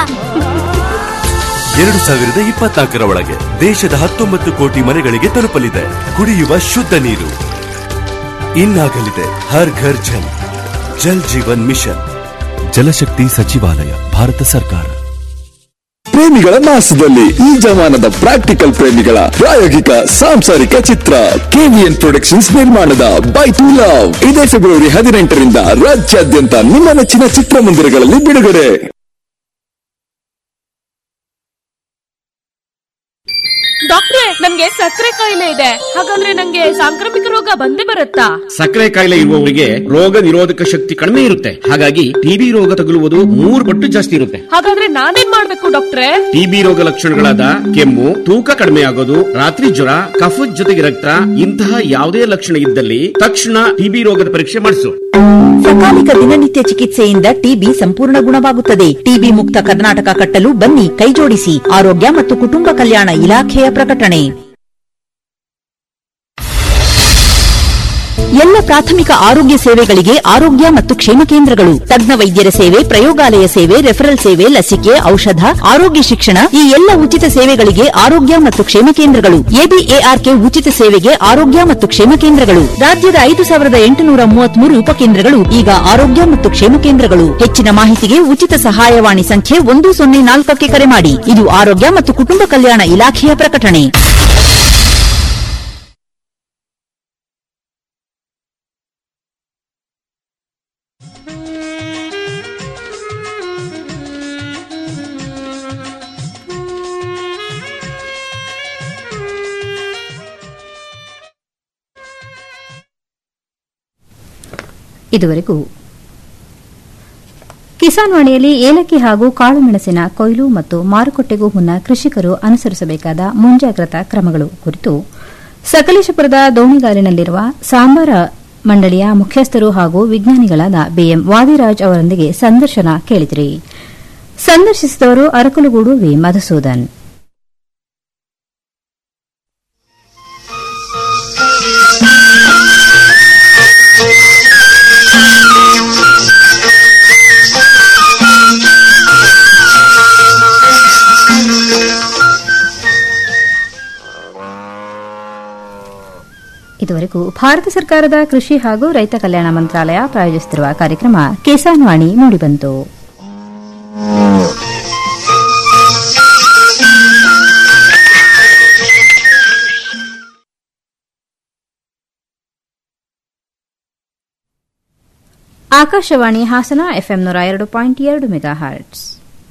Speaker 19: ಎರಡು ಸಾವಿರದ ಇಪ್ಪತ್ನಾಲ್ಕರ ಒಳಗೆ ದೇಶದ ಹತ್ತೊಂಬತ್ತು ಕೋಟಿ ಮನೆಗಳಿಗೆ ತಲುಪಲಿದೆ ಕುಡಿಯುವ ಶುದ್ಧ ನೀರು ಇನ್ನಾಗಲಿದೆ ಹರ್ ಘರ್ ಜಲ್ ಜಲ್ ಜೀವನ್ ಮಿಷನ್ ಜಲಶಕ್ತಿ ಸಚಿವಾಲಯ ಭಾರತ ಸರ್ಕಾರ
Speaker 20: ಪ್ರೇಮಿಗಳ ಮಾಸದಲ್ಲಿ ಈ ಜಮಾನದ ಪ್ರಾಕ್ಟಿಕಲ್ ಪ್ರೇಮಿಗಳ ಪ್ರಾಯೋಗಿಕ ಸಾಂಸಾರಿಕ ಚಿತ್ರ ಕೆವಿಎನ್ ಪ್ರೊಡಕ್ಷನ್ಸ್ ನಿರ್ಮಾಣದ ಬೈ ಟು ಲವ್ ಇದೇ ಫೆಬ್ರವರಿ ಹದಿನೆಂಟರಿಂದ ರಾಜ್ಯಾದ್ಯಂತ ನಿಮ್ಮ ನೆಚ್ಚಿನ ಚಿತ್ರಮಂದಿರಗಳಲ್ಲಿ ಬಿಡುಗಡೆ
Speaker 21: ಡಾಕ್ಟ್ರೆ ನಮ್ಗೆ ಸಕ್ಕರೆ ಕಾಯಿಲೆ ಇದೆ ಹಾಗಾದ್ರೆ ನಂಗೆ ಸಾಂಕ್ರಾಮಿಕ ರೋಗ ಬಂದೇ ಬರುತ್ತಾ
Speaker 2: ಸಕ್ಕರೆ ಕಾಯಿಲೆ ಇರುವವರಿಗೆ ರೋಗ ನಿರೋಧಕ ಶಕ್ತಿ ಕಡಿಮೆ ಇರುತ್ತೆ ಹಾಗಾಗಿ ಟಿಬಿ ರೋಗ ತಗುಲುವುದು ಮೂರು ಪಟ್ಟು ಜಾಸ್ತಿ ಇರುತ್ತೆ
Speaker 21: ಹಾಗಾದ್ರೆ ನಾನೇನ್ ಮಾಡ್ಬೇಕು ಡಾಕ್ಟ್ರೆ
Speaker 2: ಟಿಬಿ ರೋಗ ಲಕ್ಷಣಗಳಾದ ಕೆಮ್ಮು ತೂಕ ಕಡಿಮೆ ಆಗೋದು ರಾತ್ರಿ ಜ್ವರ ಕಫದ ಜೊತೆಗೆ ರಕ್ತ ಇಂತಹ ಯಾವುದೇ ಲಕ್ಷಣ ಇದ್ದಲ್ಲಿ ತಕ್ಷಣ ಟಿಬಿ ರೋಗದ ಪರೀಕ್ಷೆ ಮಾಡಿಸು
Speaker 4: ಸಕಾಲಿಕ ದಿನನಿತ್ಯ ಚಿಕಿತ್ಸೆಯಿಂದ ಟಿಬಿ ಸಂಪೂರ್ಣ ಗುಣವಾಗುತ್ತದೆ ಟಿಬಿ ಮುಕ್ತ ಕರ್ನಾಟಕ ಕಟ್ಟಲು ಬನ್ನಿ ಕೈಜೋಡಿಸಿ ಆರೋಗ್ಯ ಮತ್ತು ಕುಟುಂಬ ಕಲ್ಯಾಣ ಇಲಾಖೆಯ ಪ್ರಕಟಣೆ ಎಲ್ಲ ಪ್ರಾಥಮಿಕ ಆರೋಗ್ಯ ಸೇವೆಗಳಿಗೆ ಆರೋಗ್ಯ ಮತ್ತು ಕ್ಷೇಮ ಕೇಂದ್ರಗಳು ತಜ್ಞ ವೈದ್ಯರ ಸೇವೆ ಪ್ರಯೋಗಾಲಯ ಸೇವೆ ರೆಫರಲ್ ಸೇವೆ ಲಸಿಕೆ ಔಷಧ ಆರೋಗ್ಯ ಶಿಕ್ಷಣ ಈ ಎಲ್ಲ ಉಚಿತ ಸೇವೆಗಳಿಗೆ ಆರೋಗ್ಯ ಮತ್ತು ಕ್ಷೇಮ ಕೇಂದ್ರಗಳು ಎಬಿಎಆರ್ಕೆ ಉಚಿತ ಸೇವೆಗೆ ಆರೋಗ್ಯ ಮತ್ತು ಕ್ಷೇಮ ಕೇಂದ್ರಗಳು ರಾಜ್ಯದ ಐದು ಸಾವಿರದ ಎಂಟುನೂರ ಮೂವತ್ಮೂರು ಉಪಕೇಂದ್ರಗಳು ಈಗ ಆರೋಗ್ಯ ಮತ್ತು ಕ್ಷೇಮ ಕೇಂದ್ರಗಳು ಹೆಚ್ಚಿನ ಮಾಹಿತಿಗೆ ಉಚಿತ ಸಹಾಯವಾಣಿ ಸಂಖ್ಯೆ ಒಂದು ಸೊನ್ನೆ ನಾಲ್ಕಕ್ಕೆ ಕರೆ ಮಾಡಿ ಇದು ಆರೋಗ್ಯ ಮತ್ತು ಕುಟುಂಬ ಕಲ್ಯಾಣ ಇಲಾಖೆಯ ಪ್ರಕಟಣೆ
Speaker 1: ಇದುವರೆಗೂ ಕಿಸಾನ್ ವಾಣಿಯಲ್ಲಿ ಏಲಕ್ಕಿ ಹಾಗೂ ಕಾಳುಮೆಣಸಿನ ಕೊಯ್ಲು ಮತ್ತು ಮಾರುಕಟ್ಟೆಗೂ ಮುನ್ನ ಕೃಷಿಕರು ಅನುಸರಿಸಬೇಕಾದ ಮುಂಜಾಗ್ರತಾ ಕ್ರಮಗಳು ಕುರಿತು ಸಕಲೇಶಪುರದ ದೋಣಿಗಾಲಿನಲ್ಲಿರುವ ಸಾಂಬಾರ ಮಂಡಳಿಯ ಮುಖ್ಯಸ್ಥರು ಹಾಗೂ ವಿಜ್ಞಾನಿಗಳಾದ ಬಿಎಂ ವಾದಿರಾಜ್ ಅವರೊಂದಿಗೆ ಸಂದರ್ಶನ ಕೇಳಿದಿರಿ ಸಂದರ್ಶಿಸಿದವರು Arakalagudu V Madhusudan
Speaker 22: Thank you.
Speaker 1: Bharat ಸರ್ಕಾರದ ಕೃಷಿ ಹಾಗೂ ರೈತ ಕಲ್ಯಾಣ ಮಂತ್ರಾಲಯ ಪ್ರಾಯೋಜಿಸುತ್ತಿರುವ ಕಾರ್ಯಕ್ರಮ ಕಿಸಾನ್ ವಾಣಿ ಮೂಡಿಬಂತು ಆಕಾಶವಾಣಿ ಹಾಸನ ಎಫ್ಎಂ ನೂರ ಎರಡು ಪಾಯಿಂಟ್ ಎರಡು ಮೆಗಾ ಹರ್ಟ್ಸ್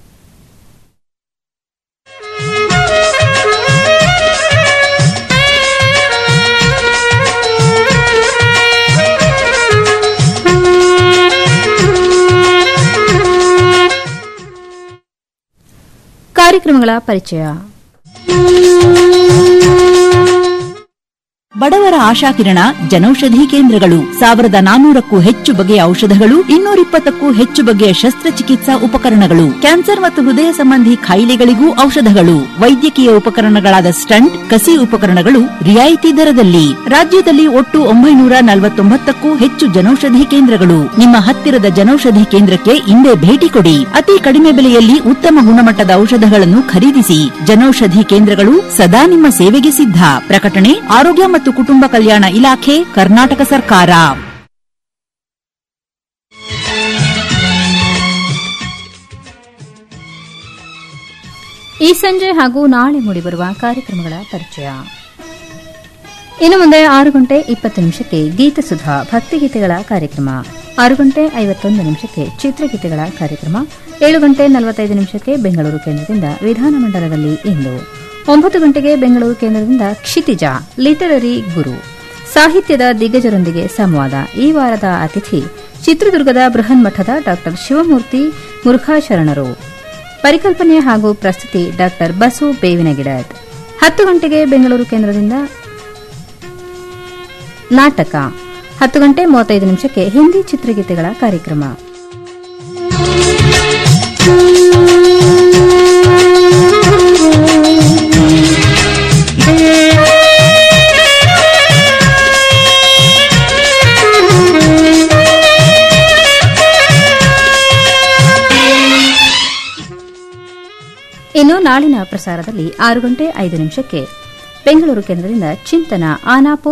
Speaker 1: ಕಾರ್ಯಕ್ರಮಗಳ ಪರಿಚಯ
Speaker 4: ಬಡವರ ಆಶಾಕಿರಣ ಜನೌಷಧಿ ಕೇಂದ್ರಗಳು ಸಾವಿರದ ನಾನೂರಕ್ಕೂ ಹೆಚ್ಚು ಬಗೆಯ ಔಷಧಗಳು ಇನ್ನೂರಿಪ್ಪತ್ತಕ್ಕೂ ಹೆಚ್ಚು ಬಗೆಯ ಶಸ್ತ್ರಚಿಕಿತ್ಸಾ ಉಪಕರಣಗಳು ಕ್ಯಾನ್ಸರ್ ಮತ್ತು ಹೃದಯ ಸಂಬಂಧಿ ಕಾಯಿಲೆಗಳಿಗೂ ಔಷಧಗಳು ವೈದ್ಯಕೀಯ ಉಪಕರಣಗಳಾದ ಸ್ಟಂಟ್ ಕಸಿ ಉಪಕರಣಗಳು ರಿಯಾಯಿತಿ ದರದಲ್ಲಿ ರಾಜ್ಯದಲ್ಲಿ ಒಟ್ಟು ಒಂಬೈನೂರ ನಲವತ್ತೊಂಬತ್ತಕ್ಕೂ ಹೆಚ್ಚು ಜನೌಷಧಿ ಕೇಂದ್ರಗಳು ನಿಮ್ಮ ಹತ್ತಿರದ ಜನೌಷಧಿ ಕೇಂದ್ರಕ್ಕೆ ಇಂದೇ ಭೇಟಿ ಕೊಡಿ ಅತಿ ಕಡಿಮೆ ಬೆಲೆಯಲ್ಲಿ ಉತ್ತಮ ಗುಣಮಟ್ಟದ ಔಷಧಗಳನ್ನು ಖರೀದಿಸಿ ಜನೌಷಧಿ ಕೇಂದ್ರಗಳು ಸದಾ ನಿಮ್ಮ ಸೇವೆಗೆ ಸಿದ್ಧ ಪ್ರಕಟಣೆ ಆರೋಗ್ಯ ಮತ್ತು ಕುಟುಂಬ ಕಲ್ಯಾಣ ಇಲಾಖೆ ಕರ್ನಾಟಕ ಸರ್ಕಾರ
Speaker 1: ಈ ಸಂಜೆ ಹಾಗೂ ನಾಳೆ ಮೂಡಿಬರುವ ಕಾರ್ಯಕ್ರಮಗಳ ಪರಿಚಯ ಇನ್ನು ಮುಂದೆ ಆರು ಗಂಟೆ ಇಪ್ಪತ್ತು ನಿಮಿಷಕ್ಕೆ ಗೀತಸುಧಾ ಭಕ್ತಿಗೀತೆಗಳ ಕಾರ್ಯಕ್ರಮ ಆರು ಗಂಟೆ ಐವತ್ತೊಂದು ನಿಮಿಷಕ್ಕೆ ಚಿತ್ರಗೀತೆಗಳ ಕಾರ್ಯಕ್ರಮ ಏಳು ಗಂಟೆ ನಲವತ್ತೈದು ನಿಮಿಷಕ್ಕೆ ಬೆಂಗಳೂರು ಕೇಂದ್ರದಿಂದ ವಿಧಾನಮಂಡಲದಲ್ಲಿ ಇಂದು ಒಂಬತ್ತು ಗಂಟೆಗೆ ಬೆಂಗಳೂರು ಕೇಂದ್ರದಿಂದ ಕ್ಷಿತಿಜ ಲಿಟರರಿ ಗುರು ಸಾಹಿತ್ಯದ ದಿಗ್ಗಜರೊಂದಿಗೆ ಸಂವಾದ ಈ ವಾರದ ಅತಿಥಿ ಚಿತ್ರದುರ್ಗದ ಬೃಹನ್ಮಠದ ಡಾ ಶಿವಮೂರ್ತಿ ಮುರುಘಾಶರಣರು ಪರಿಕಲ್ಪನೆ ಹಾಗೂ ಪ್ರಸ್ತುತಿ ಡಾ ಬಸು ಬೇವಿನಗಿಡದ್ ಹತ್ತು ಗಂಟೆಗೆ ಬೆಂಗಳೂರು ಕೇಂದ್ರದಿಂದ ನಾಟಕ ಹತ್ತು ಗಂಟೆ ಮೂವತ್ತೈದು ನಿಮಿಷಕ್ಕೆ ಹಿಂದಿ ಚಿತ್ರಗೀತೆಗಳ ಕಾರ್ಯಕ್ರಮ ಇನ್ನು ನಾಳಿನ ಪ್ರಸಾರದಲ್ಲಿ ಆರು ಗಂಟೆ ಐದು ನಿಮಿಷಕ್ಕೆ ಬೆಂಗಳೂರು ಕೇಂದ್ರದಿಂದ ಚಿಂತನ ಆನಾಪು